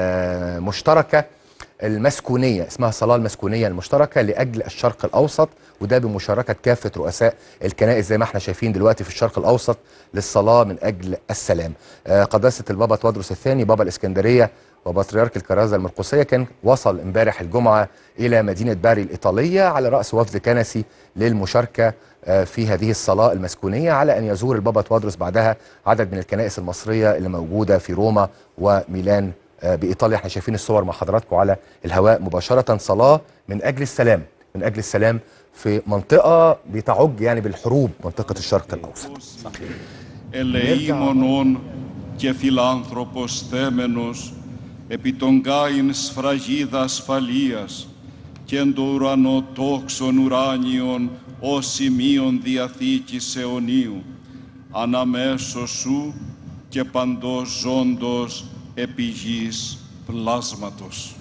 المشتركه المسكونيه اسمها الصلاه المسكونيه المشتركه لاجل الشرق الاوسط وده بمشاركه كافه رؤساء الكنائس زي ما احنا شايفين دلوقتي في الشرق الاوسط للصلاه من اجل السلام. آه، قداسه البابا تودروس الثاني بابا الاسكندريه وبطريرك الكرازه المرقسيه كان وصل امبارح الجمعه الى مدينه باري الايطاليه على راس وفد كنسي للمشاركه آه، في هذه الصلاه المسكونيه على ان يزور البابا تودروس بعدها عدد من الكنائس المصريه اللي موجوده في روما وميلان آه، بايطاليا احنا شايفين الصور مع حضراتكم على الهواء مباشره صلاه من اجل السلام من اجل السلام في منطقه بتعج يعني بالحروب منطقه الشرق الاوسط
ελεήμονον και φιλάνθρωπος θέμενος, επί των κάιν σφραγίδα ασφαλείας, και εν το ουρανό τόξον ουράνιον, ως σημείων διαθήκης αιωνίου, αναμέσω σου και παντός ζώντος επί γης πλάσματος.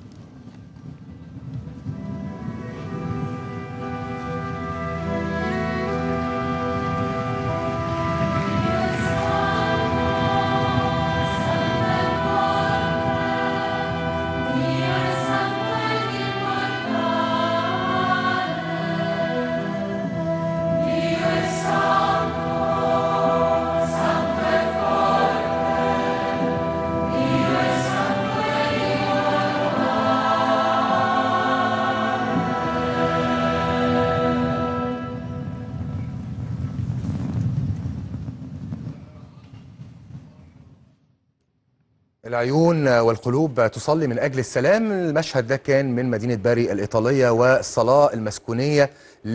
العيون والقلوب تصلي من اجل السلام المشهد ده كان من مدينه باري الايطاليه والصلاه المسكونيه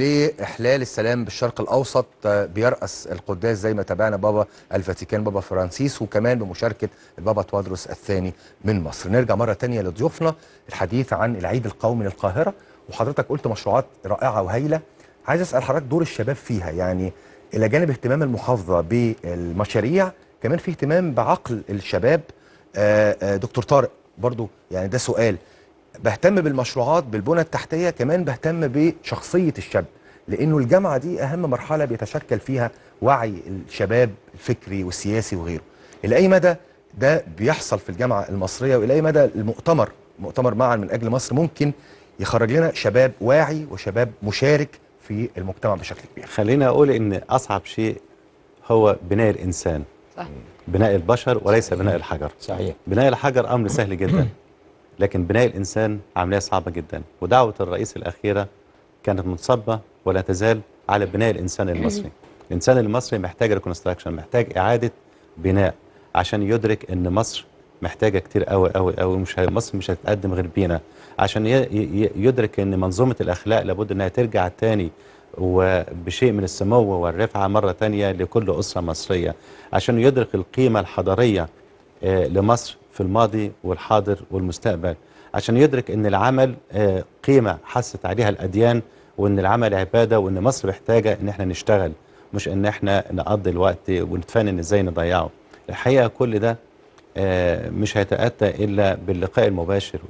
لاحلال السلام بالشرق الاوسط آه، بيرأس القداس زي ما تابعنا بابا الفاتيكان بابا فرانسيس وكمان بمشاركه البابا توادرس الثاني من مصر نرجع مره تانية لضيوفنا الحديث عن العيد القومي للقاهره وحضرتك قلت مشروعات رائعه وهايله عايز اسال حضرتك دور الشباب فيها يعني الى جانب اهتمام المحافظه بالمشاريع كمان في اهتمام بعقل الشباب آه، آه، دكتور طارق برضو يعني ده سؤال بهتم بالمشروعات بالبنى التحتيه كمان بهتم بشخصيه الشاب لانه الجامعه دي اهم مرحله بيتشكل فيها وعي الشباب الفكري والسياسي وغيره الى اي مدى ده بيحصل في الجامعه المصريه والى اي مدى المؤتمر مؤتمر معا من اجل مصر ممكن يخرج لنا شباب واعي وشباب مشارك في المجتمع بشكل كبير
خليني اقول ان اصعب شيء هو بناء الانسان
صح
بناء البشر وليس بناء الحجر
صحيح
بناء الحجر امر سهل جدا لكن بناء الانسان عمليه صعبه جدا ودعوه الرئيس الاخيره كانت منصبه ولا تزال على بناء الانسان المصري الانسان المصري محتاج ريكونستراكشن محتاج اعاده بناء عشان يدرك ان مصر محتاجه كتير قوي قوي قوي مش ه- مصر مش هتتقدم غير بينا عشان ي- ي- يدرك ان منظومه الاخلاق لابد انها ترجع تاني وبشيء من السمو والرفعه مره تانية لكل اسره مصريه عشان يدرك القيمه الحضاريه آه، لمصر في الماضي والحاضر والمستقبل عشان يدرك ان العمل آه، قيمه حست عليها الاديان وان العمل عباده وان مصر محتاجه ان احنا نشتغل مش ان احنا نقضي الوقت ونتفنن ازاي نضيعه الحقيقه كل ده آه، مش هيتاتى الا باللقاء المباشر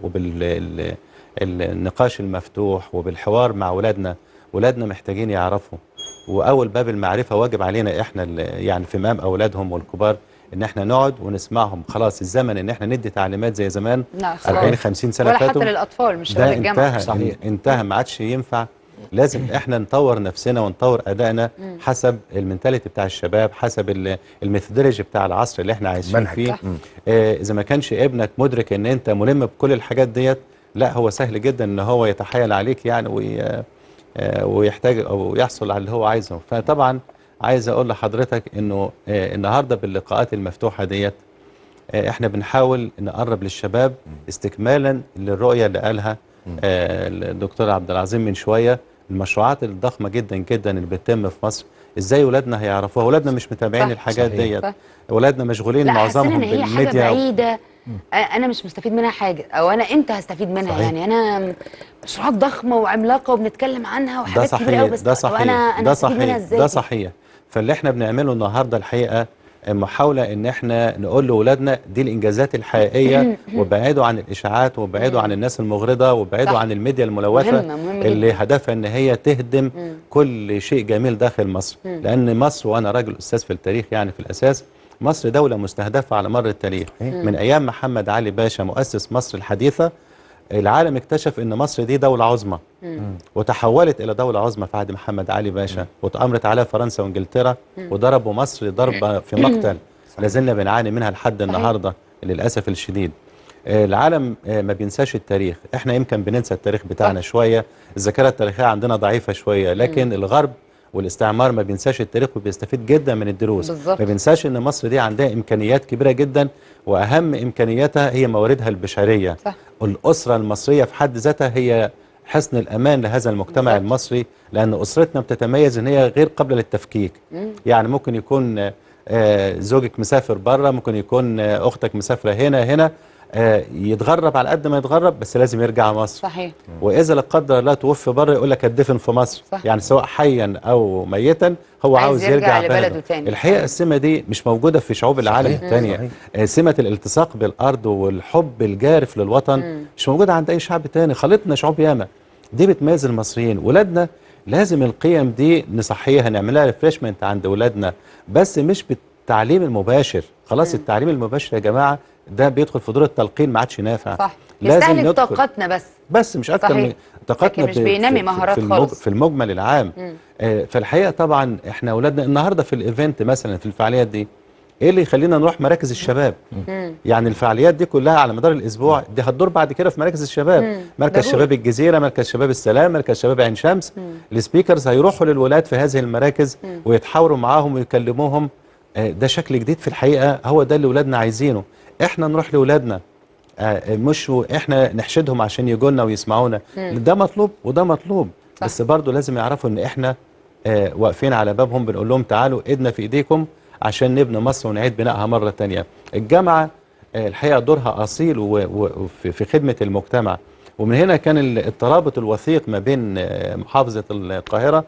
وبالنقاش المفتوح وبالحوار مع ولادنا ولادنا محتاجين يعرفوا واول باب المعرفه واجب علينا احنا ال- يعني في امام اولادهم والكبار ان احنا نقعد ونسمعهم خلاص الزمن ان احنا ندي تعليمات زي زمان
لا خلاص
40 50 سنه
ولا
فاتوا
حتى للاطفال مش
ده
هقول الجامعه
انتهى صحيح. انتهى ما عادش ينفع لازم احنا نطور نفسنا ونطور ادائنا
مم.
حسب المنتاليتي بتاع الشباب حسب ال- الميثودولوجي بتاع العصر اللي احنا عايشين
منهج.
فيه
صح. مم.
آه اذا ما كانش ابنك مدرك ان انت ملم بكل الحاجات ديت لا هو سهل جدا ان هو يتحايل عليك يعني وي آه، ويحتاج او يحصل على اللي هو عايزه فطبعا عايز اقول لحضرتك انه آه، النهارده باللقاءات المفتوحه ديت آه، احنا بنحاول نقرب للشباب استكمالا للرؤيه اللي قالها آه، الدكتور عبد العظيم من شويه المشروعات الضخمه جدا جدا اللي بتتم في مصر ازاي ولادنا هيعرفوها ولادنا مش متابعين
صح.
الحاجات
صحيح.
ديت
صح.
ولادنا مشغولين
لا حاسين
معظمهم
ان هي حاجه
بالميديا
بعيده آه، انا مش مستفيد منها حاجه او انا امتى هستفيد منها
صحيح.
يعني انا مشروعات ضخمه وعملاقه وبنتكلم عنها
ده
وحاجات كبيره
صحيح
قوي بس
ده
طب
صحيح
انا انا
ده
هستفيد منها
صحيح
ازاي
ده
دي؟
صحيح فاللي احنا بنعمله النهارده الحقيقه محاوله ان احنا نقول لاولادنا دي الانجازات الحقيقيه وابعدوا عن الاشاعات وابعدوا عن الناس المغرضه وابعدوا
صح.
عن الميديا الملوثه
مهمة، مهمة
اللي
جداً.
هدفها ان هي تهدم
مم.
كل شيء جميل داخل مصر
مم.
لان مصر وانا راجل استاذ في التاريخ يعني في الاساس مصر دوله مستهدفه على مر التاريخ
مم.
من ايام محمد علي باشا مؤسس مصر الحديثه العالم اكتشف ان مصر دي دوله عظمى وتحولت الى دوله عظمى في عهد محمد علي باشا وتامرت عليها فرنسا وانجلترا
مم.
وضربوا مصر ضربه في مقتل لازلنا بنعاني منها لحد النهارده للاسف الشديد آه، العالم آه، ما بينساش التاريخ احنا يمكن بننسى التاريخ بتاعنا شويه الذاكره التاريخيه عندنا ضعيفه شويه لكن الغرب والاستعمار ما بينساش التاريخ وبيستفيد جدا من الدروس
بالظبط.
ما بينساش ان مصر دي عندها امكانيات كبيره جدا واهم امكانياتها هي مواردها البشريه
صح.
الاسره المصريه في حد ذاتها هي حصن الامان لهذا المجتمع
بالظبط.
المصري لان اسرتنا بتتميز ان هي غير قابله للتفكيك
مم.
يعني ممكن يكون آه، آه، زوجك مسافر بره ممكن يكون آه، اختك مسافره هنا هنا آه، يتغرب على قد ما يتغرب بس لازم يرجع مصر
صحيح
واذا لا قدر الله توفي بره يقول لك اتدفن في مصر
صح.
يعني سواء حيا او ميتا هو
عايز
عاوز
يرجع
يرجع,
لبلده تاني.
الحقيقه السمه دي مش موجوده في شعوب العالم
صحيح.
الثانيه
صحيح.
آه، سمه الالتصاق بالارض والحب الجارف للوطن
مم.
مش موجوده عند اي شعب تاني خلطنا شعوب ياما دي بتميز المصريين ولادنا لازم القيم دي نصحيها نعملها ريفريشمنت عند ولادنا بس مش بالتعليم المباشر خلاص
مم.
التعليم المباشر يا جماعه ده بيدخل في دور التلقين ما عادش نافع
صح
لازم
يستهلك
ندخل-
طاقتنا بس
بس مش اكتر
صحيح.
من طاقتنا
لكن مش
ب-
بينمي
في-
مهارات
في, المج...
خالص.
في المجمل العام
مم.
آه فالحقيقه طبعا احنا اولادنا النهارده في الايفنت مثلا في الفعاليات دي ايه اللي يخلينا نروح مراكز الشباب
مم.
يعني الفعاليات دي كلها على مدار الاسبوع دي هتدور بعد كده في مراكز الشباب
مم.
مركز
ضروري.
شباب الجزيره مركز شباب السلام مركز شباب عين شمس
مم.
السبيكرز هيروحوا للولاد في هذه المراكز
مم.
ويتحاوروا معاهم ويكلموهم آه، ده شكل جديد في الحقيقه هو ده اللي ولادنا عايزينه احنا نروح لاولادنا آه، مش و- احنا نحشدهم عشان يجوا لنا ويسمعونا
مم.
ده مطلوب وده مطلوب
صح.
بس برضه لازم يعرفوا ان احنا آه، واقفين على بابهم بنقول لهم تعالوا ايدنا في ايديكم عشان نبني مصر ونعيد بنائها مره تانية الجامعه آه، الحقيقه دورها اصيل و- و- وفي في خدمه المجتمع ومن هنا كان ال- الترابط الوثيق ما بين آه، محافظه القاهره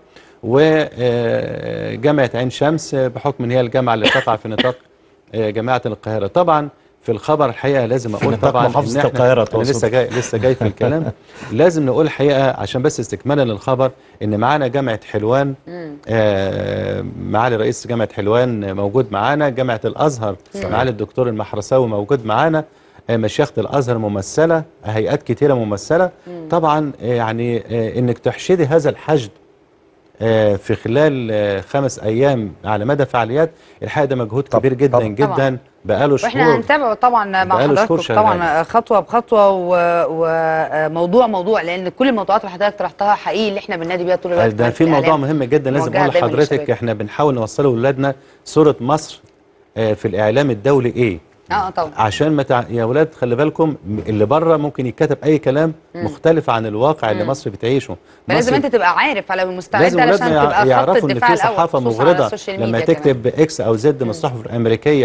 وجامعه عين شمس آه، بحكم ان هي الجامعه اللي تقع في نطاق آه، جامعه القاهره طبعا في الخبر الحقيقه لازم اقول
نطاق
طبعا
محافظة
إن إحنا-
القاهرة
انا
تقصد.
لسه جاي لسه جاي في الكلام لازم نقول الحقيقه عشان بس استكمالا للخبر ان معانا جامعه حلوان
مم.
آه، معالي رئيس جامعه حلوان موجود معانا جامعه الازهر
صحيح.
معالي الدكتور المحرساوي موجود معانا آه، مشيخه الازهر ممثله هيئات كتيره ممثله
مم.
طبعا آه، يعني آه، انك تحشدي هذا الحشد آه، في خلال آه، خمس ايام على مدى فعاليات الحقيقه ده مجهود كبير جدا
طبعاً.
جدا بقاله
واحنا
شهور
هنتابعه طبعا مع
بقاله شهور
حضراتكم
شغال.
طبعا خطوه بخطوه وموضوع موضوع لان كل الموضوعات اللي حضرتك طرحتها حقيقي اللي احنا بننادي بيها طول الوقت
ده
كمان
في موضوع
الإعلام.
مهم جدا لازم
موجهة
اقول
دايماً
لحضرتك
للشباب.
احنا بنحاول نوصله لاولادنا صوره مصر آه، في الاعلام الدولي ايه
اه طبعا
عشان ما تع... يا ولاد خلي بالكم م- اللي بره ممكن يتكتب اي كلام
مم.
مختلف عن الواقع اللي
مم.
مصر بتعيشه
فلازم
مصر
انت تبقى عارف على المستعد
لازم
علشان
ولادنا
تبقى
يع-
خط
يعرفوا ان
الدفاع
في
الاول
صحافه
خصوصاً على
مغرضه
السوشيال
لما
ميديا كمان.
تكتب اكس او زد من الصحف الامريكيه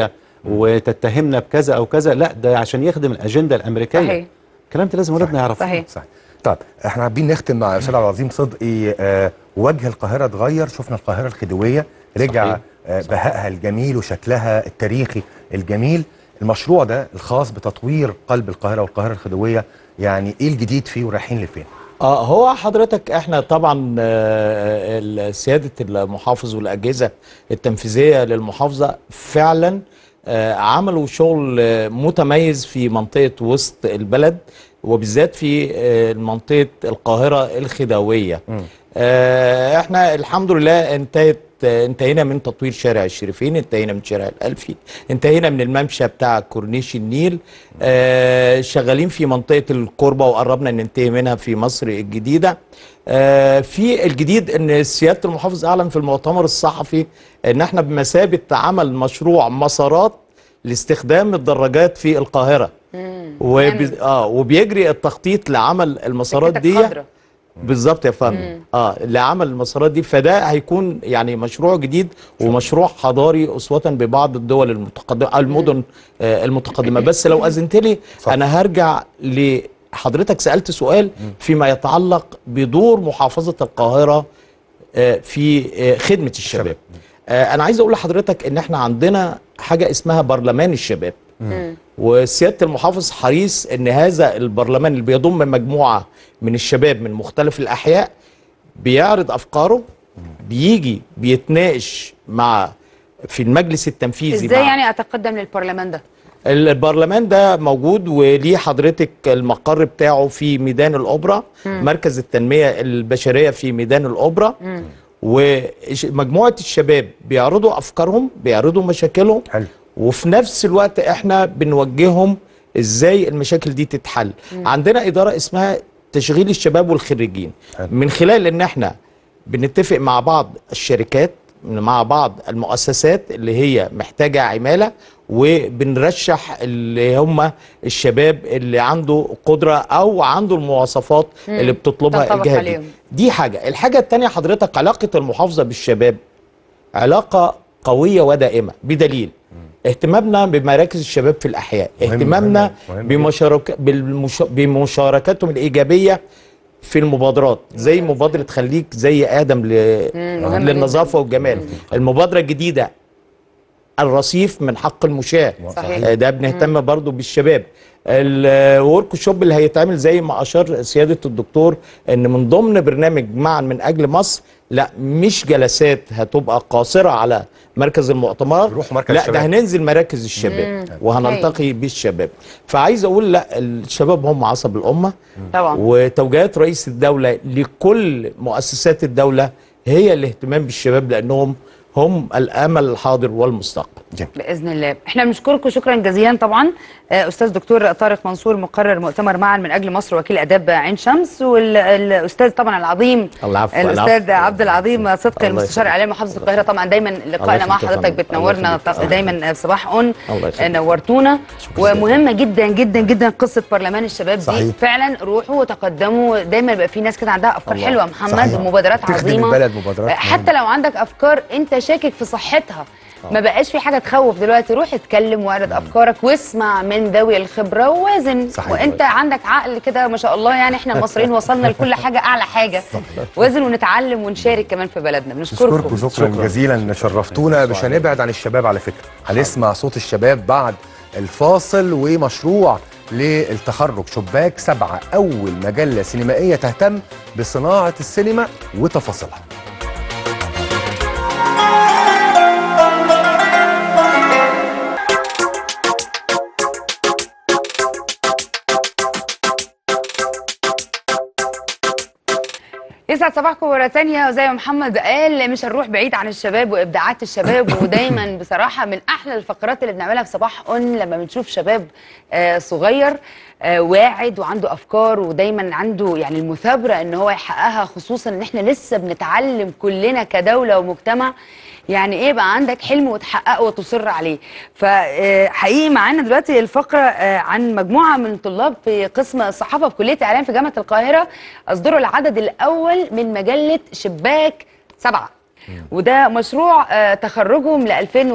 وتتهمنا بكذا او كذا لا ده عشان يخدم الاجنده الامريكيه
صحيح.
الكلام ده لازم ولادنا يعرفوه
صحيح
صحيح طيب احنا حابين نختم مع الاستاذ عبد العظيم صدقي آه وجه القاهره اتغير شفنا القاهره الخديويه رجع
صحيح.
آه بهائها الجميل وشكلها التاريخي الجميل المشروع ده الخاص بتطوير قلب القاهره والقاهره الخديويه يعني ايه الجديد فيه ورايحين لفين؟
اه هو حضرتك احنا طبعا آه، ال- سياده المحافظ والاجهزه التنفيذيه للمحافظه فعلا آه، عملوا شغل آه، متميز في منطقه وسط البلد وبالذات في آه، منطقه القاهره الخديويه آه، احنا الحمد لله انتهت آه، انتهينا من تطوير شارع الشريفين انتهينا من شارع الألفي انتهينا من الممشى بتاع كورنيش النيل آه، شغالين في منطقة الكوربة وقربنا ننتهي منها في مصر الجديدة آه، في الجديد ان سيادة المحافظ اعلن في المؤتمر الصحفي ان احنا بمثابة عمل مشروع مسارات لاستخدام الدراجات في القاهرة وبي... اه وبيجري التخطيط لعمل المسارات
سكتك
دي
خضرا.
بالظبط يا فندم اه لعمل المسارات دي فده هيكون يعني مشروع جديد ومشروع حضاري اسوه ببعض الدول المتقدمه المدن آه المتقدمه بس لو اذنت لي انا هرجع لحضرتك سالت سؤال فيما يتعلق بدور محافظه القاهره آه في آه خدمه الشباب آه انا عايز اقول لحضرتك ان احنا عندنا حاجه اسمها برلمان الشباب وسياده المحافظ حريص ان هذا البرلمان اللي بيضم مجموعه من الشباب من مختلف الاحياء بيعرض افكاره بيجي بيتناقش مع في المجلس التنفيذي
ازاي
مع
يعني اتقدم للبرلمان ده
البرلمان ده موجود وليه حضرتك المقر بتاعه في ميدان الاوبرا
مم.
مركز التنميه البشريه في ميدان الاوبرا ومجموعه الشباب بيعرضوا افكارهم بيعرضوا مشاكلهم
حلو.
وفي نفس الوقت احنا بنوجههم ازاي المشاكل دي تتحل
مم.
عندنا اداره اسمها تشغيل الشباب والخريجين من خلال ان احنا بنتفق مع بعض الشركات مع بعض المؤسسات اللي هي محتاجه عماله وبنرشح اللي هم الشباب اللي عنده قدره او عنده المواصفات
مم.
اللي بتطلبها
تنطبق
الجهه دي
عليهم.
دي حاجه الحاجه الثانيه حضرتك علاقه المحافظه بالشباب علاقه قويه ودائمه بدليل اهتمامنا بمراكز الشباب في الاحياء
مهم،
اهتمامنا
مهم، مهم
بمشارك بالمش... بمشاركتهم الايجابيه في المبادرات زي مبادره خليك زي ادم ل...
مم، مهمة
للنظافه والجمال المبادره الجديده الرصيف من حق المشاة
صحيح.
آه، ده بنهتم برضو بالشباب الورك شوب اللي هيتعمل زي ما اشار سياده الدكتور ان من ضمن برنامج معا من اجل مصر لا مش جلسات هتبقى قاصره على مركز المؤتمرات
مركز
لا
الشباب.
ده هننزل مراكز الشباب
مم.
وهنلتقي بالشباب فعايز اقول لا الشباب هم عصب الامه
طبعا
وتوجيهات رئيس الدولة لكل مؤسسات الدولة هي الاهتمام بالشباب لأنهم هم الأمل الحاضر والمستقبل
باذن الله احنا بنشكركم شكرا جزيلا طبعا آه، استاذ دكتور طارق منصور مقرر مؤتمر معا من اجل مصر وكيل اداب عين شمس والاستاذ طبعا العظيم
العفو
الاستاذ
العفو.
عبد العظيم صدقي
الله
المستشار الاعلامي محافظه القاهره طبعا دايما لقائنا مع
يخليك يا
حضرتك
فندم.
بتنورنا
الله يخليك.
دايما في صباح اون
الله يخليك.
آه، نورتونا ومهمه جدا جدا جدا قصه برلمان الشباب دي
صحيح.
فعلا روحوا وتقدموا دايما يبقى في ناس كده عندها افكار
الله.
حلوه يا محمد
صحيح.
ومبادرات
تخدم
عظيمه
البلد مبادرات
آه، حتى لو عندك افكار انت شاكك في صحتها ما بقاش في حاجه تخوف دلوقتي روح اتكلم واعرض افكارك واسمع من ذوي الخبره ووازن
صحيح.
وانت عندك عقل كده ما شاء الله يعني احنا المصريين وصلنا لكل حاجه اعلى حاجه وازن ونتعلم ونشارك كمان في بلدنا
نشكركم
بنشكركم
شكرا, شكرا جزيلا شرفتونا مش هنبعد عن الشباب على فكره هنسمع صوت الشباب بعد الفاصل ومشروع للتخرج شباك سبعة أول مجلة سينمائية تهتم بصناعة السينما وتفاصيلها
يسعد صباحكم مرة تانية وزي ما محمد قال مش هنروح بعيد عن الشباب وإبداعات الشباب ودايما بصراحة من أحلى الفقرات اللي بنعملها في صباح أون لما بنشوف شباب آه، صغير آه، واعد وعنده أفكار ودايما عنده يعني المثابرة إن هو يحققها خصوصا إن إحنا لسه بنتعلم كلنا كدولة ومجتمع يعني ايه بقى عندك حلم وتحققه وتصر عليه فحقيقي معانا دلوقتي الفقره آه، عن مجموعه من طلاب في قسم الصحافه في كليه اعلام في جامعه القاهره اصدروا العدد الاول من مجله شباك سبعه وده مشروع آه، تخرجهم ل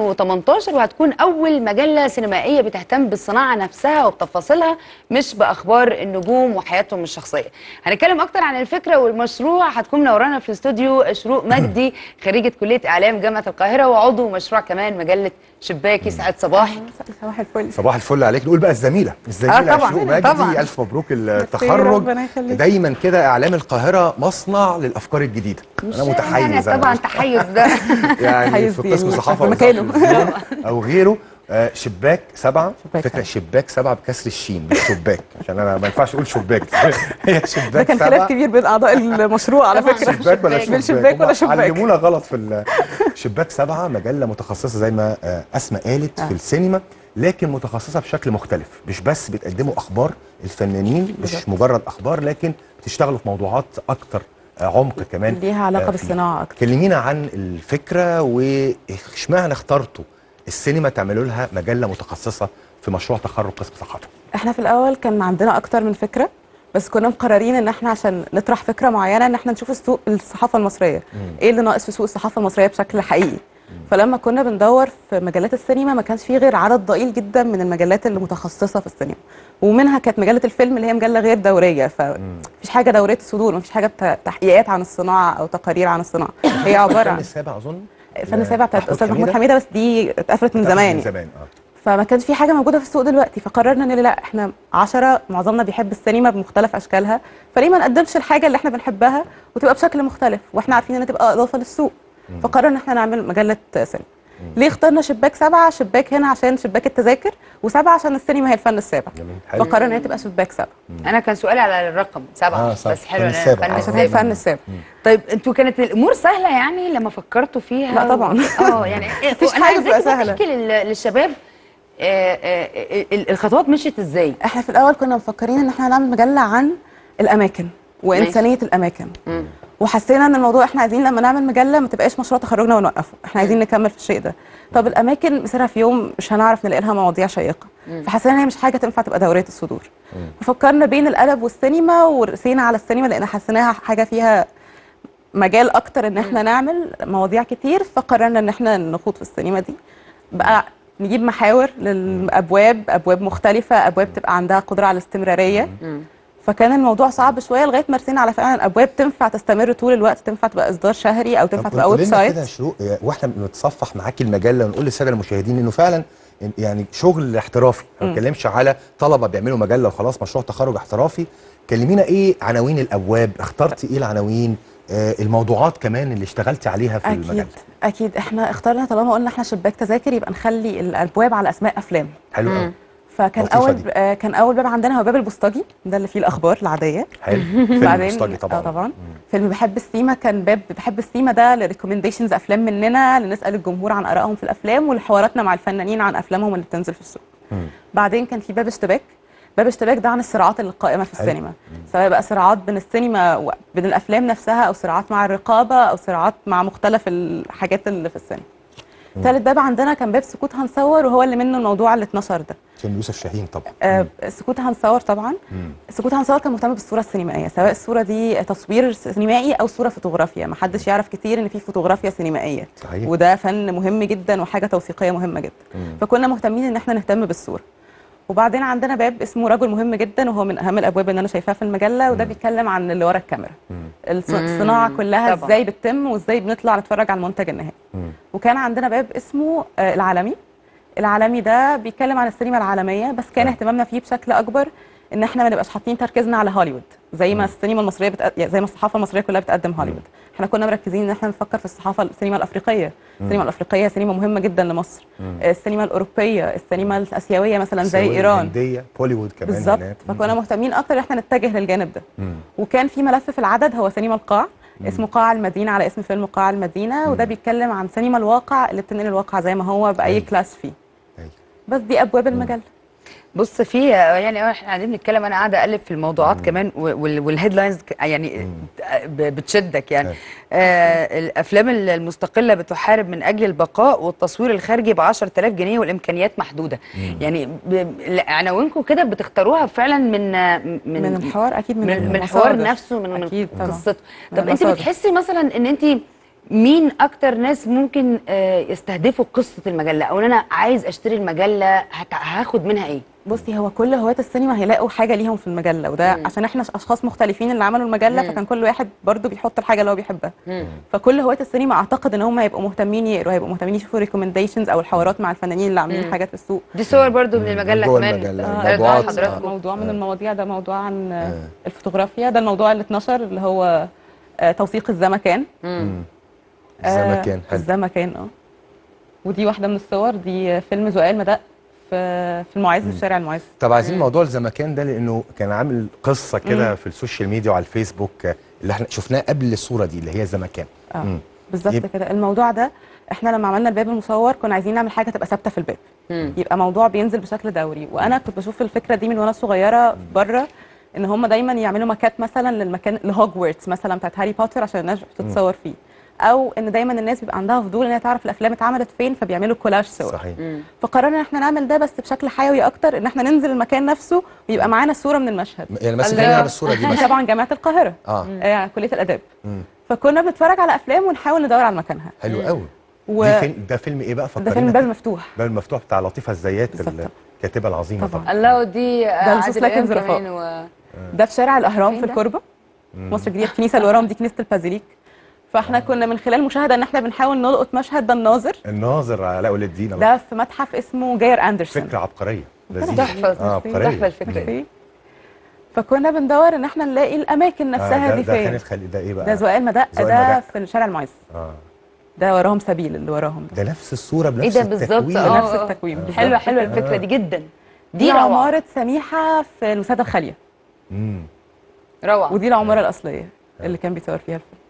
2018 وهتكون اول مجله سينمائيه بتهتم بالصناعه نفسها وبتفاصيلها مش باخبار النجوم وحياتهم الشخصيه هنتكلم اكتر عن الفكره والمشروع هتكون منورانا في الاستوديو شروق مجدي خريجه كليه اعلام جامعه القاهره وعضو مشروع كمان مجله شباكي سعد صباحي
صباح الفل
صباح الفل عليك نقول بقى الزميله الزميله
آه طبعاً،
شروق مجدي
طبعاً.
الف مبروك التخرج
ربنا يخليك.
دايما كده اعلام القاهره مصنع للافكار الجديده انا متحيز
يعني
أنا.
طبعا تحيز ده
يعني
تحيز
في قسم
يعني
صحافه
في مكانه.
وإذاعة او غيره آه، شباك سبعة فكرة شباك سبعة بكسر الشين مش شباك عشان انا ما ينفعش اقول شباك هي
ده
شباك
كان خلاف
سبعة
كبير بين اعضاء المشروع على فكره
شباك ولا
بين
شباك
شباك ولا
هم
شباك
علمونا غلط في ال- شباك سبعة مجلة متخصصة زي ما آه، أسماء قالت في السينما لكن متخصصة بشكل مختلف مش بس بتقدموا أخبار الفنانين مش
بالظبط.
مجرد أخبار لكن بتشتغلوا في موضوعات أكتر آه، عمق كمان
ليها علاقه
آه، فيه.
بالصناعه اكتر
كلمينا عن الفكرة واشمعنى اخترتوا السينما تعملوا لها مجلة متخصصة في مشروع تخرج قسم صحافة
احنا في الاول كان عندنا اكتر من فكره بس كنا مقررين ان احنا عشان نطرح فكره معينه ان احنا نشوف السوق الصحافه المصريه ايه اللي ناقص في سوق الصحافه المصريه بشكل حقيقي فلما كنا بندور في مجلات السينما ما كانش فيه غير عدد ضئيل جدا من المجلات اللي متخصصه في السينما ومنها كانت مجله الفيلم اللي هي مجله غير دوريه فمفيش حاجه دوريه الصدور مفيش حاجه بتا- تحقيقات عن الصناعه او تقارير عن الصناعه هي عباره
الفن
عن
السابع أظن
الفن السابع بتاعت
محمود
استاذ محمود
حميدة.
حميده بس دي اتقفلت من زمان
من زمان اه
فما كانش في حاجه موجوده في السوق دلوقتي فقررنا ان لا احنا عشرة معظمنا بيحب السينما بمختلف اشكالها فليه ما نقدمش الحاجه اللي احنا بنحبها وتبقى بشكل مختلف واحنا عارفين انها تبقى اضافه للسوق فقررنا ان احنا نعمل مجله سينما ليه اخترنا شباك سبعة شباك هنا عشان شباك التذاكر وسبعة عشان السينما هي الفن السابع
حلو.
فقررنا ان هي تبقى شباك سبعة
انا كان سؤالي على الرقم سبعه
آه، سبعة.
بس حلو
الفن
إن
السابع.
الفن
آه.
عشان هي
السابع
الفن السابع
طيب انتوا كانت الامور سهله يعني لما فكرتوا فيها
لا طبعا.
اه يعني
مفيش
أنا
حاجة
عايزاكي
بتبقى
بقى
سهلة.
تحكي لل- للشباب آه، آه، ال- الخطوات مشيت ازاي
احنا في الاول كنا مفكرين ان احنا هنعمل مجله عن الاماكن وانسانيه الاماكن وحسينا ان الموضوع احنا عايزين لما نعمل مجله ما تبقاش مشروع تخرجنا ونوقفه احنا عايزين نكمل في الشيء ده طب الاماكن مسيرها في يوم مش هنعرف نلاقي لها مواضيع شيقه فحسينا ان هي مش حاجه تنفع تبقى دوريه الصدور ففكرنا بين القلب والسينما ورسينا على السينما لان حسيناها حاجه فيها مجال اكتر ان احنا نعمل مواضيع كتير فقررنا ان احنا نخوض في السينما دي بقى نجيب محاور للابواب ابواب مختلفه ابواب تبقى عندها قدره على الاستمراريه فكان الموضوع صعب شويه لغايه ما رسينا على فعلا ابواب تنفع تستمر طول الوقت تنفع تبقى اصدار شهري او تنفع
طب
تبقى
قولي
ويب
لنا
سايت
كده يا شروق آه، واحنا بنتصفح معاكي المجله ونقول للساده المشاهدين انه فعلا يعني شغل احترافي ما
مم.
بتكلمش على طلبه بيعملوا مجله وخلاص مشروع تخرج احترافي كلمينا ايه عناوين الابواب اخترتي ايه العناوين آه الموضوعات كمان اللي اشتغلتي عليها في
اكيد
المجله
اكيد احنا اخترنا طالما قلنا احنا شباك تذاكر يبقى نخلي الابواب على اسماء افلام
حلو قوي
فكان
لطيفة
اول
دي.
آه كان اول باب عندنا هو باب البوسطجي ده اللي فيه الاخبار العاديه
حلو فيلم
بعدين
مستجي طبعا
آه طبعا فيلم بحب السيما كان باب بحب السيما ده لريكومنديشنز افلام مننا لنسال الجمهور عن ارائهم في الافلام ولحواراتنا مع الفنانين عن افلامهم اللي بتنزل في السوق
مم.
بعدين كان في باب اشتباك باب اشتباك ده عن الصراعات اللي قائمه في
حلو.
السينما سواء بقى صراعات بين السينما وبين الافلام نفسها او صراعات مع الرقابه او صراعات مع مختلف الحاجات اللي في السينما ثالث باب عندنا كان باب سكوت هنصور وهو اللي منه الموضوع اللي اتنشر ده
فيلم يوسف شاهين طبعا
آه سكوت هنصور طبعا
مم.
سكوت هنصور كان مهتم بالصوره السينمائيه سواء الصوره دي تصوير سينمائي او صوره فوتوغرافيا ما حدش يعرف كتير ان في فوتوغرافيا سينمائيه
صحيح.
وده فن مهم جدا وحاجه توثيقيه مهمه جدا
مم.
فكنا مهتمين ان احنا نهتم بالصوره وبعدين عندنا باب اسمه رجل مهم جدا وهو من اهم الابواب اللي انا شايفاها في المجله وده بيتكلم عن اللي ورا الكاميرا الص-
مم.
الصناعه كلها
طبعاً.
ازاي بتتم وازاي بنطلع نتفرج على المنتج النهائي
مم.
وكان عندنا باب اسمه آه، العالمي العالمي ده بيتكلم عن السينما العالميه بس كان اهتمامنا فيه بشكل اكبر ان احنا ما نبقاش حاطين تركيزنا على هوليوود زي ما السينما المصريه بتق... يعني زي ما الصحافه المصريه كلها بتقدم هوليوود احنا كنا مركزين ان احنا نفكر في الصحافه السينما الافريقيه السينما الافريقيه سينما مهمه جدا لمصر آه، السينما الاوروبيه السينما الاسيويه مثلا زي
السينما
ايران
الهندية بوليوود كمان
بالظبط
هناك.
فكنا مهتمين اكتر ان احنا نتجه للجانب ده
مم.
وكان في ملف في العدد هو سينما القاع اسمه قاع المدينه على اسم فيلم قاع المدينه وده بيتكلم عن سينما الواقع اللي بتنقل الواقع زي ما هو باي
أيوة.
كلاس فيه
أيوة.
بس دي ابواب المجله
بص في يعني احنا قاعدين بنتكلم انا قاعده اقلب في الموضوعات كمان والهيدلاينز يعني ب- بتشدك يعني آه الافلام المستقله بتحارب من اجل البقاء والتصوير الخارجي ب 10000 جنيه والامكانيات محدوده يعني ب- عناوينكم كده بتختاروها فعلا من من
من الحوار اكيد من
من, من
المصادر.
الحوار نفسه من من
أكيد طبعاً.
قصته
من
طب انت
المصادر.
بتحسي مثلا ان انت مين اكتر ناس ممكن آه، يستهدفوا قصه المجله او إن انا عايز اشتري المجله هت- هاخد منها ايه
بصي هو كل هواة السينما هيلاقوا حاجه ليهم في المجله وده
مم.
عشان احنا اشخاص مختلفين اللي عملوا المجله
مم.
فكان كل واحد برضو بيحط الحاجه اللي هو بيحبها فكل هواة السينما اعتقد ان هم هيبقوا مهتمين يقروا هيبقوا مهتمين يشوفوا ريكومنديشنز او الحوارات مع الفنانين اللي عاملين
مم.
حاجات في السوق
دي صور برضو من المجله
جوه
كمان
المجلة،
آه،
الموضوعات.
ده حضراتكم
موضوع من المواضيع ده موضوع عن آه. الفوتوغرافيا ده الموضوع اللي اتنشر اللي هو آه، توثيق الزمكان
مم.
آه،
الزمكان حلو
الزمكان اه ودي واحده من الصور دي فيلم زقال مدق في في المعز في شارع المعز
طب عايزين موضوع الزمكان ده لانه كان عامل قصه كده
مم.
في السوشيال ميديا وعلى الفيسبوك آه، اللي احنا شفناه قبل الصوره دي اللي هي زمكان
اه
مم.
بالظبط
يب-
كده الموضوع ده احنا لما عملنا الباب المصور كنا عايزين نعمل حاجه تبقى ثابته في الباب يبقى موضوع بينزل بشكل دوري وانا كنت بشوف الفكره دي من وانا صغيره بره ان هم دايما يعملوا ماكات مثلا للمكان لهوجورتس مثلا بتاعت هاري بوتر عشان الناس بتتصور فيه او ان دايما الناس بيبقى عندها فضول ان هي تعرف الافلام اتعملت فين فبيعملوا كولاج صور
صحيح
فقررنا ان احنا نعمل ده بس بشكل حيوي اكتر ان احنا ننزل المكان نفسه ويبقى معانا صوره من المشهد
يعني مثلا
الله.
خلينا على الصوره دي مثلا
طبعا جامعه القاهره
اه
آه كليه الاداب
مم.
فكنا بنتفرج على افلام ونحاول ندور على مكانها
حلو قوي
و-
دي فيلم ده فيلم ايه بقى
ده
فكرينا
فيلم باب مفتوح
باب المفتوح بتاع لطيفه الزيات الكاتبه العظيمه طبعا
الله ودي آه،
ده لصوص
عادل
لكن
إمام
ظرفاء.
كمان و...
ده في شارع الاهرام
فين
في
ده؟
الكوربه
مم.
مصر الجديده الكنيسه اللي وراهم دي كنيسه البازيليك فاحنا كنا من خلال المشاهده ان احنا بنحاول نلقط مشهد ده الناظر
الناظر علاء ولي الدين
ده في متحف اسمه جاير اندرسون
فكره عبقريه لذيذه
تحفة.
اه عبقريه
تحفة الفكرة
دي. فكنا بندور ان احنا نلاقي الاماكن نفسها
آه
دي
ده, ده
فين
كان الخلي ده ايه بقى
ده زقال مدق
زقال
ده
مدق.
في شارع المعز
اه
ده وراهم سبيل اللي وراهم ده
ده نفس الصوره
ايه
بنفس
ده بالظبط
التكوين
اه
نفس
آه.
التكوين بالظبط.
حلوه حلوه الفكره
آه.
دي جدا
دي
دي روعه
عماره سميحه في الوساده الخاليه
مم.
روعه
ودي العماره الاصليه اللي كان بيصور فيها الفيلم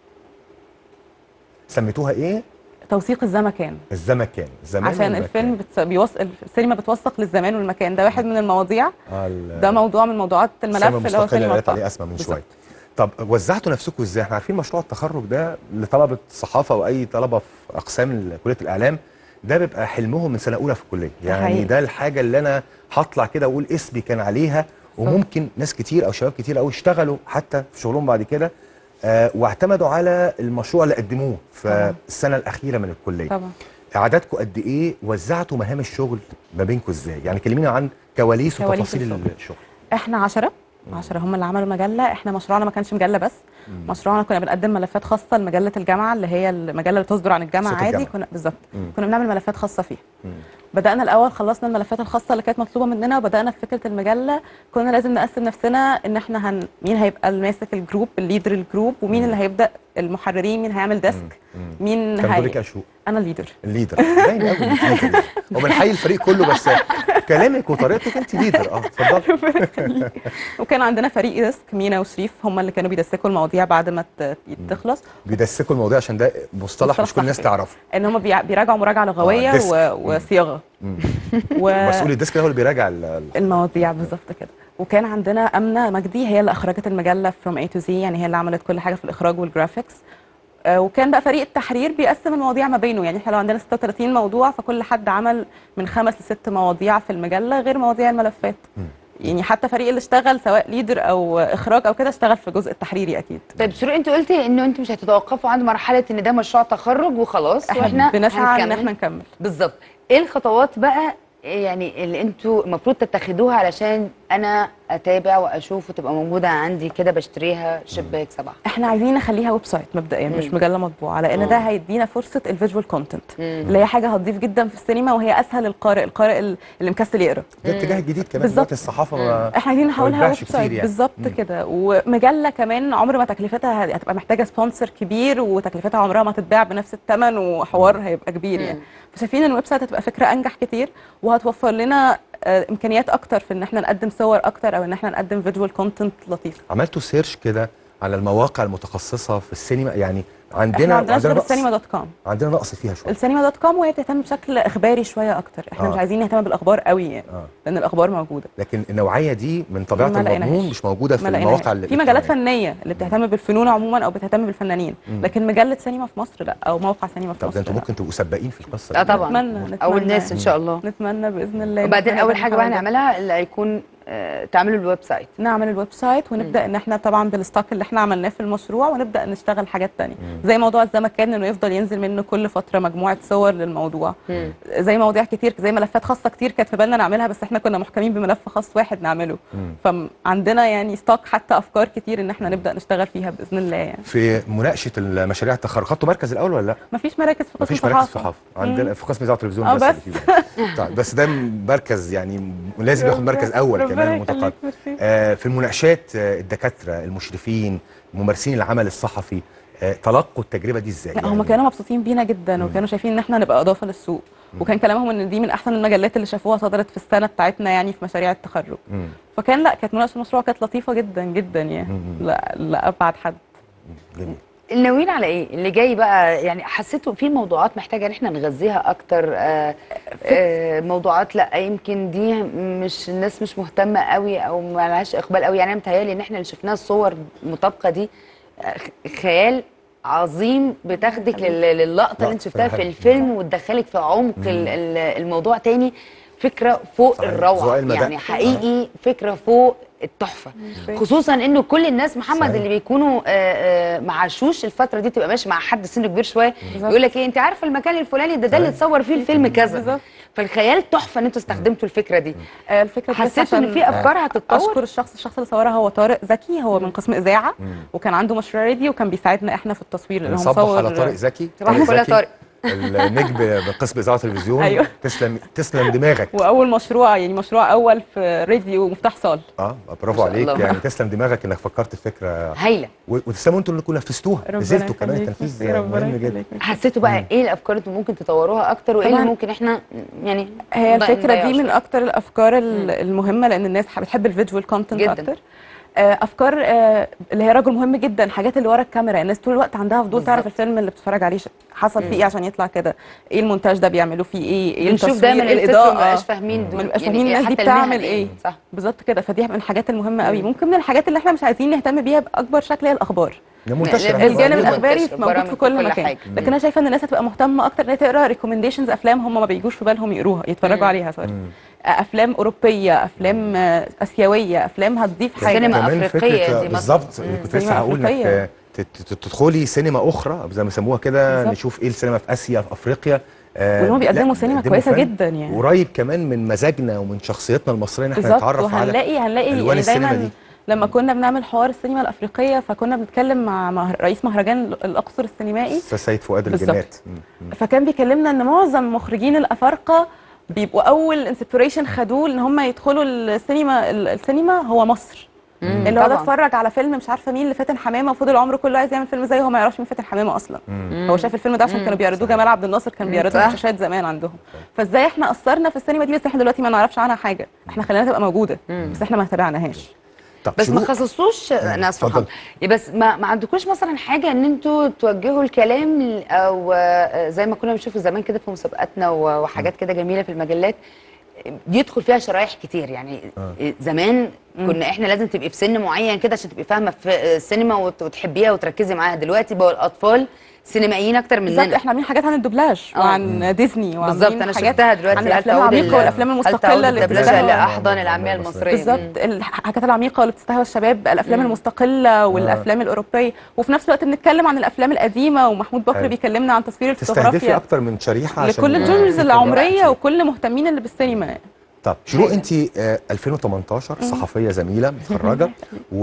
سميتوها ايه
توثيق الزمكان
الزمكان زمان
عشان
والمكان.
الفيلم بتس... بيوصل السينما بتوثق للزمان والمكان ده واحد من المواضيع
آه ال-
ده موضوع من موضوعات الملف
السينما
اللي هو
المستقله اللي
سينما
قالت عليه
الطاقة.
اسماء من
بالظبط.
شويه طب وزعتوا نفسكم ازاي احنا عارفين مشروع التخرج ده لطلبه الصحافه واي طلبه في اقسام ال- كليه الاعلام ده بيبقى حلمهم من سنه اولى في الكليه يعني
حقيقي.
ده الحاجه اللي انا هطلع كده واقول اسمي كان عليها وممكن ناس كتير او شباب كتير قوي اشتغلوا حتى في شغلهم بعد كده آه واعتمدوا على المشروع اللي قدموه في
طبعا.
السنه الاخيره من الكليه
طبعا
عددكم قد ايه وزعتوا مهام الشغل ما بينكم ازاي يعني كلمينا عن كواليس
كواليس
وتفاصيل
الشغل.
الشغل
احنا عشرة عشرة هم اللي عملوا المجلة احنا مشروعنا ما كانش مجلة بس مشروعنا كنا بنقدم ملفات خاصة لمجلة الجامعة اللي هي المجلة اللي تصدر عن الجامعة
صوت
عادي
الجامعة.
كنا بالظبط
مم.
كنا بنعمل ملفات خاصة فيها
مم.
بدأنا الأول خلصنا الملفات الخاصة اللي كانت مطلوبة مننا وبدأنا في فكرة المجلة كنا لازم نقسم نفسنا إن إحنا هن... مين هيبقى اللي ماسك الجروب الليدر الجروب ومين اللي هيبدأ المحررين مين هيعمل ديسك مين
كان دورك
هي
يا شو
أنا الليدر
الليدر باين قوي إنك ليدر وبنحيي الفريق كله بس كلامك وطريقتك انت ليدر اه اتفضلي
وكان عندنا فريق ديسك مينا وشريف هم اللي كانوا بيدسكوا المواضيع بعد ما ت- تخلص
بيدسكوا المواضيع عشان ده مصطلح
مصطلح
مش كل الناس
صحي.
تعرفه
ان هم بيع- بيراجعوا مراجعه لغويه
ديسك.
و... وصياغه و...
مسؤول الديسك ده هو اللي بيراجع ال- ال-
المواضيع بالظبط كده وكان عندنا امنه مجدي هي اللي اخرجت المجله فروم اي تو زي يعني هي اللي عملت كل حاجه في الاخراج والجرافيكس آه، وكان بقى فريق التحرير بيقسم المواضيع ما بينه يعني احنا لو عندنا 36 موضوع فكل حد عمل من خمس لست مواضيع في المجله غير مواضيع الملفات يعني حتى فريق اللي اشتغل سواء ليدر او اخراج او كده اشتغل في الجزء التحريري اكيد
طيب شروق انت قلتي انه انتوا مش هتتوقفوا عند مرحله ان ده مشروع تخرج وخلاص
احنا
واحنا
بنسعى ان
هنكمل.
احنا نكمل
بالظبط ايه الخطوات بقى يعني اللي انتوا المفروض تتخذوها علشان انا اتابع واشوف وتبقى موجوده عندي كده بشتريها شباك سبعه
احنا عايزين نخليها ويب سايت مبدئيا مش
مم.
مجله مطبوعه لان
مم.
ده هيدينا فرصه الفيجوال كونتنت
مم.
اللي هي حاجه هتضيف جدا في السينما وهي اسهل للقارئ القارئ ال- اللي مكسل يقرا
ده اتجاه جديد كمان
بالظبط.
دلوقتي الصحافه ما
احنا عايزين نحولها
ما
ويب
بتباعش كتير
سايت
يعني.
بالظبط
مم.
كده ومجله كمان عمر ما تكلفتها هت- هتبقى محتاجه سبونسر كبير وتكلفتها عمرها ما تتباع بنفس الثمن وحوار هيبقى كبير يعني فشايفين ان الويب سايت هتبقى فكره انجح كتير وهتوفر لنا آه، امكانيات اكتر في ان احنا نقدم صور اكتر او ان احنا نقدم فيجوال كونتنت لطيف
عملتوا سيرش كده على المواقع المتخصصه في السينما يعني عندنا
احنا عندنا
عندنا
غير
نقص
السينما دوت كوم
عندنا نقص فيها شويه
السينما دوت كوم وهي بتهتم بشكل اخباري شويه اكتر احنا
آه.
مش عايزين نهتم بالاخبار قوي يعني
آه.
لان الاخبار موجوده
لكن النوعيه دي من طبيعه
ما لقيناهاش.
المضمون مش موجوده في
ما لقيناهاش.
المواقع اللي
في مجالات فنيه اللي بتهتم بالفنون عموما او بتهتم بالفنانين
مم.
لكن مجله سينما في مصر لا او موقع سينما في
طب
مصر
ده انتوا
لا.
ممكن تبقوا سباقين في القصه
اه
دي.
طبعا
نتمنى نتمنى
اول ناس ان شاء الله
نتمنى باذن الله
وبعدين
إن
اول
إحنا
حاجه بقى
نحقق ده.
هنعملها اللي هيكون آه، تعملوا الويب سايت
نعمل الويب سايت ونبدا ان احنا طبعا بالستوك اللي احنا عملناه في المشروع ونبدا نشتغل حاجات تانية زي موضوع الزمكان انه يفضل ينزل منه كل فتره مجموعه صور للموضوع
مم.
زي مواضيع كتير زي ملفات خاصه كتير كانت في بالنا نعملها بس احنا كنا محكمين بملف خاص واحد نعمله فعندنا يعني ستوك حتى افكار كتير ان احنا نبدا نشتغل فيها باذن الله يعني
في مناقشه المشاريع التخرج خدتوا مركز الاول ولا لا؟
مفيش مراكز في قسم
مفيش مراكز في
صحافة.
حافظ عندنا في قسم اذاعه وتلفزيون
اه
بس,
بس.
اللي فيه طيب بس ده مركز يعني لازم ياخد مركز اول
ربنا
كمان
يخليك،
متقدم
ميرسي.
آه في المناقشات آه الدكاتره المشرفين ممارسين العمل الصحفي آه تلقوا التجربه دي ازاي؟
لا هم كانوا مبسوطين بينا جدا وكانوا شايفين ان احنا نبقى اضافه للسوق وكان كلامهم ان دي من احسن المجلات اللي شافوها صدرت في السنه بتاعتنا يعني في مشاريع التخرج
مم.
فكان لا كانت مناقشه المشروع كانت لطيفه جدا جدا يعني لا لابعد حد
جميل
ناويين على ايه اللي جاي بقى يعني حسيتوا في موضوعات محتاجه ان احنا نغذيها اكتر آه آه موضوعات لا يمكن دي مش الناس مش مهتمه قوي او ما لهاش اقبال قوي يعني انا متهيالي ان احنا اللي شفناها الصور مطابقه دي آه، خيال عظيم بتاخدك لل- للقطه اللي انت شفتها في الفيلم وتدخلك في عمق ال- ال- الموضوع تاني فكره فوق
صحيح.
الروعه
ذوق المدى.
يعني حقيقي فكره فوق التحفه خصوصا انه كل الناس محمد
صحيح.
اللي بيكونوا آه، آه، معشوش الفتره دي تبقى ماشي مع حد سنه كبير شويه
بالظبط.
يقول لك ايه انت عارفه المكان الفلاني ده ده اللي اتصور فيه الفيلم كذا فالخيال تحفه ان انتوا استخدمتوا الفكره دي
آه، الفكره دي بس
حسيتوا ان
عشان-
في افكار هتتطور
اشكر الشخص الشخص اللي صورها هو طارق زكي هو من قسم اذاعه وكان عنده مشروع راديو وكان بيساعدنا احنا في التصوير لان هو
نصبح
مصور
على طارق زكي
صباح الفل يا
زكي،
طارق.
النجم من قسم اذاعه وتلفزيون
أيوة.
تسلم تسلم دماغك
واول مشروع يعني مشروع اول في راديو مفتاح صال
اه برافو عليك
الله.
يعني تسلم دماغك انك فكرت في فكره
هايله
و- وتسلموا انتوا اللي نفذتوها
ربنا
نزلتوا كمان
يخليك،
تنفيذ
ميرسي، ربنا
مهم جدا
يخليك.
حسيتوا بقى ايه الافكار اللي انتوا ممكن تطوروها اكتر وايه اللي
طبعاً.
ممكن احنا يعني
هي
نضيع-
الفكره
نضيعه
دي من
شوية؟
اكتر الافكار ال- المهمه لان الناس بتحب الفيجوال كونتنت
جداً.
اكتر آه، افكار آه، اللي هي رجل مهم جدا حاجات اللي ورا الكاميرا الناس طول الوقت عندها فضول تعرف
بالظبط.
الفيلم اللي بتتفرج عليه ش- حصل فيه
مم.
ايه عشان يطلع كده ايه المونتاج ده بيعملوا فيه ايه ايه
بنشوف
التصوير
دايما التتر
الاضاءه
ما بقاش فاهمين دول
ما نبقاش
يعني
فاهمين
إيه
الناس دي
حتى المهن
بتعمل
إيه.
ايه
صح.
بالظبط كده فدي من الحاجات المهمه قوي ممكن من الحاجات اللي احنا مش عايزين نهتم بيها باكبر شكل هي الاخبار
ده منتشرة.
الجانب
منتشرة.
الاخباري
منتشرة.
موجود
برامج
في
في
كل
كل
مكان
حاجة.
لكن انا شايفه ان الناس هتبقى مهتمه اكتر ان هي تقرا ريكومنديشنز افلام هم ما بيجوش في بالهم يقروها يتفرجوا عليها سوري افلام اوروبيه افلام آه، اسيويه افلام هتضيف حاجه
سينما
كمان
أفريقية
فكرة
دي مثلاً.
بالظبط
مم.
كنت لسه
سينما
هقول انك
أفريقية.
ت- ت- تدخلي سينما اخرى زي ما يسموها كده
بالظبط.
نشوف ايه السينما في اسيا في افريقيا آه،
وإن هم بيقدموا
لا،
سينما
بيقدموا
كويسة
فن
جدا يعني.
قريب كمان من مزاجنا ومن شخصيتنا المصريه ان احنا
بالظبط
نتعرف على
وهنلاقي هنلاقي
الوان
يعني
السينما
دايما
دي
لما كنا بنعمل حوار السينما الافريقيه فكنا بنتكلم مع مع رئيس مهرجان الاقصر السينمائي
استاذ سيد فؤاد
بالظبط.
الجنات مم. مم.
فكان بيكلمنا ان معظم مخرجين الافارقه بيبقوا اول انسبيريشن خدوه ان هم يدخلوا السينما ال- السينما هو مصر
مم.
اللي هو ده
طبعاً.
اتفرج على فيلم مش عارفه مين لفاتن حمامه وفضل عمره كله عايز يعمل فيلم زيه هو ما يعرفش مين فاتن حمامه اصلا
مم.
هو شاف الفيلم ده عشان
مم.
كانوا بيعرضوه جمال عبد الناصر كان
مم.
بيعرضه
صح.
في شاشات زمان عندهم فازاي احنا اثرنا في السينما دي بس احنا دلوقتي ما نعرفش عنها حاجه احنا خلينا تبقى موجوده بس احنا ما تابعناهاش
طب
بس ما
شروق-
خصصوش انا اسفه
اتفضل.
محمد. يا بس ما ما عندكوش مثلا حاجه ان انتوا توجهوا الكلام ل- او آه، زي ما كنا بنشوف زمان كده في مسابقاتنا و- وحاجات كده جميله في المجلات يدخل فيها شرايح كتير يعني
آه.
زمان كنا احنا لازم تبقي في سن معين كده عشان تبقي فاهمه في السينما وت- وتحبيها وتركزي معاها دلوقتي بقوا الاطفال سينمائيين اكتر
بالظبط
مننا
احنا عاملين حاجات عن الدوبلاج
آه.
وعن ديزني وعاملين
بالظبط انا
حاجات
شفتها دلوقتي
عن
هل
الافلام
تعود
العميقه
ال-
والافلام
هل تعود
المستقله اللي
الدبلجه
بتستهوى
لاحضان العاميه المصريه
بالظبط الحاجات العميقه اللي بتستهوى الشباب الافلام المستقله والافلام الاوروبيه وفي نفس الوقت بنتكلم عن الافلام القديمه ومحمود بكر
حلو.
بيكلمنا عن تصوير
تستهدفي
الفوتوغرافيا
اكتر من شريحه عشان
لكل الجونرز
تبقى
العمريه
وقت.
وكل مهتمين اللي بالسينما
طب شروق انت آه، 2018 صحفيه زميله متخرجه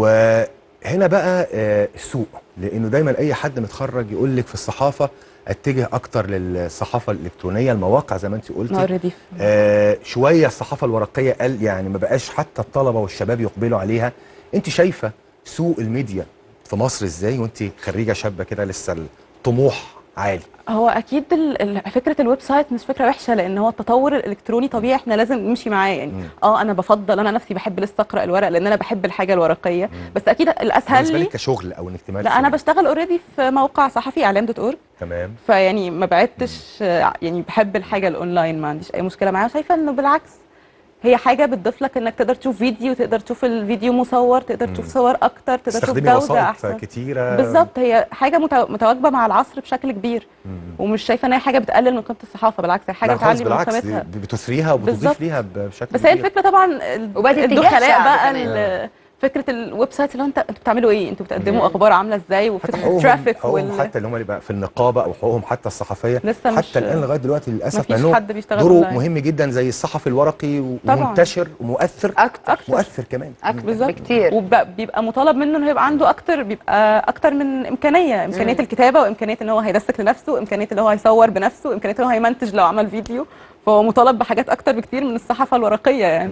وهنا بقى آه، السوق لانه دايما اي حد متخرج يقول لك في الصحافه اتجه اكتر للصحافه الالكترونيه المواقع زي ما انت قلتي
نار رديف
آه شويه الصحافه الورقيه قل يعني ما بقاش حتى الطلبه والشباب يقبلوا عليها انت شايفه سوق الميديا في مصر ازاي وانت خريجه شابه كده لسه الطموح عالي
هو اكيد ال- ال- فكره الويب سايت مش فكره وحشه لان هو التطور الالكتروني طبيعي احنا لازم نمشي معاه يعني اه انا بفضل انا نفسي بحب لسه اقرا الورق لان انا بحب الحاجه الورقيه بس اكيد الاسهل
بالنسبه
لي
لك كشغل او انك تمارسي
لا انا بشتغل اوريدي في موقع صحفي اعلام دوت اورج
تمام
فيعني ما بعدتش آه، يعني بحب الحاجه الاونلاين ما عنديش اي مشكله معاها شايفه انه بالعكس هي حاجه بتضيف لك انك تقدر تشوف فيديو تقدر تشوف الفيديو مصور تقدر تشوف صور اكتر تقدر تشوف
تستخدمي
جوده
وسائط
احسن
كتيره
بالظبط هي حاجه متو- متواجبه مع العصر بشكل كبير ومش شايفه ان هي حاجه بتقلل من قيمه الصحافه بالعكس هي حاجه
لا خالص
بتعلي من
بالعكس
قيمتها
دي بتثريها وبتضيف
بالظبط.
ليها بشكل
بس هي
كبير.
الفكره طبعا ال-
وبقت اتجاه
الدخلاء
شعبي
بقى
كمان.
ال- فكره الويب سايت اللي هو انت انتوا بتعملوا ايه انتوا بتقدموا اخبار عامله ازاي وفكره
حقوقهم
الترافيك
حقوقهم
وال...
حتى اللي هم اللي بقى في النقابه او حقوقهم حتى الصحفيه
لسه مش-
حتى الان لغايه دلوقتي للاسف
مفيش
مع إنه
حد بيشتغل
دوره
أونلاين.
مهم جدا زي الصحفي الورقي
طبعاً.
ومنتشر ومؤثر
اكتر
مؤثر كمان
بالظبط بكتير وبيبقى مطالب منه انه يبقى عنده اكتر بيبقى اكتر من امكانيه امكانيه
مم.
الكتابه وامكانيه ان هو هيدسك لنفسه امكانيه ان هو هيصور بنفسه امكانيه ان هو هيمنتج لو عمل فيديو فهو مطالب بحاجات اكتر بكتير من الصحافه الورقيه يعني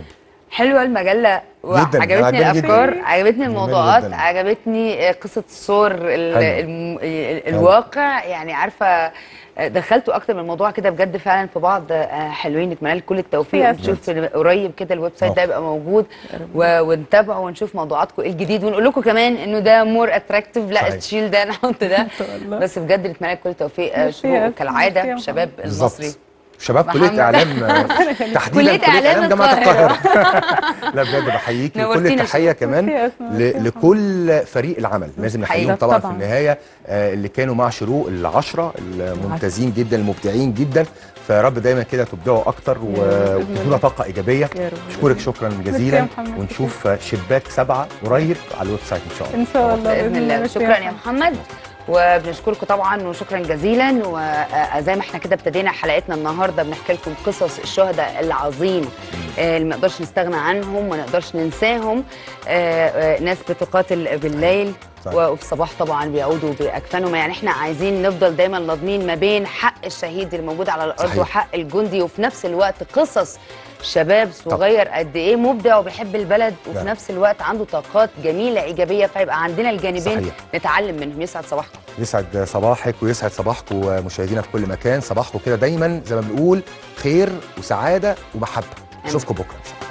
حلوه المجله
جداً،
عجبتني
عجباني
الافكار
جداً.
عجبتني
جميل
الموضوعات
جداً.
عجبتني قصه الصور ال-
حلو.
الم- ال- الواقع يعني عارفه دخلتوا اكتر من موضوع كده بجد فعلا في بعض آه، حلوين نتمنى لكم كل التوفيق
يا
ونشوف قريب كده الويب سايت ده يبقى موجود و- ونتابعه ونشوف موضوعاتكم ايه الجديد ونقول لكم كمان انه ده مور اتراكتيف لا
صحيح.
تشيل ده نحط ده بس بجد نتمنى لكم كل التوفيق آه،
ميرسي يا
شروق
أسماء،
كالعاده
ميرسي يا
الشباب
بالظبط.
المصري
شباب
محمد.
كليه اعلام آه، تحديدا
كلية إعلام
جامعه
القاهرة.
القاهره لا بجد بحييكي وكل
نورتينا
التحيه
شكراً.
كمان
ميرسي يا أسماء،
ل-
ميرسي يا
لكل فريق العمل لازم نحييهم
حقيقة.
طبعا في
طبعاً.
النهايه آه، اللي كانوا مع شروق العشره الممتازين جدا المبدعين جدا فيا رب دايما كده تبدعوا اكتر و-
بإذن
وتدونا
الله.
طاقه ايجابيه
يا رب.
اشكرك شكرا
ميرسي
جزيلا
يا محمد.
ونشوف شباك سبعه قريب على الويب سايت ان شاء الله
ان شاء الله
باذن الله
ميرسي
شكرا يا محمد وبنشكركم طبعا وشكرا جزيلا وزي ما احنا كده ابتدينا حلقتنا النهارده بنحكي لكم قصص الشهداء العظيم آه، اللي ما نقدرش نستغنى عنهم ما نقدرش ننساهم آه، آه، ناس بتقاتل بالليل
صحيح.
وفي الصباح طبعا بيعودوا باكفانهم يعني احنا عايزين نفضل دايما ناضمين ما بين حق الشهيد اللي موجود على الارض
صحيح.
وحق الجندي وفي نفس الوقت قصص شباب صغير قد ايه مبدع وبيحب البلد وفي
نعم.
نفس الوقت عنده طاقات جميله ايجابيه فيبقى عندنا الجانبين
صحيح.
نتعلم منهم يسعد صباحكم
يسعد صباحك ويسعد صباحكم مشاهدينا في كل مكان صباحكم كده دايما زي ما بنقول خير وسعاده ومحبه اشوفكم بكره ان شاء الله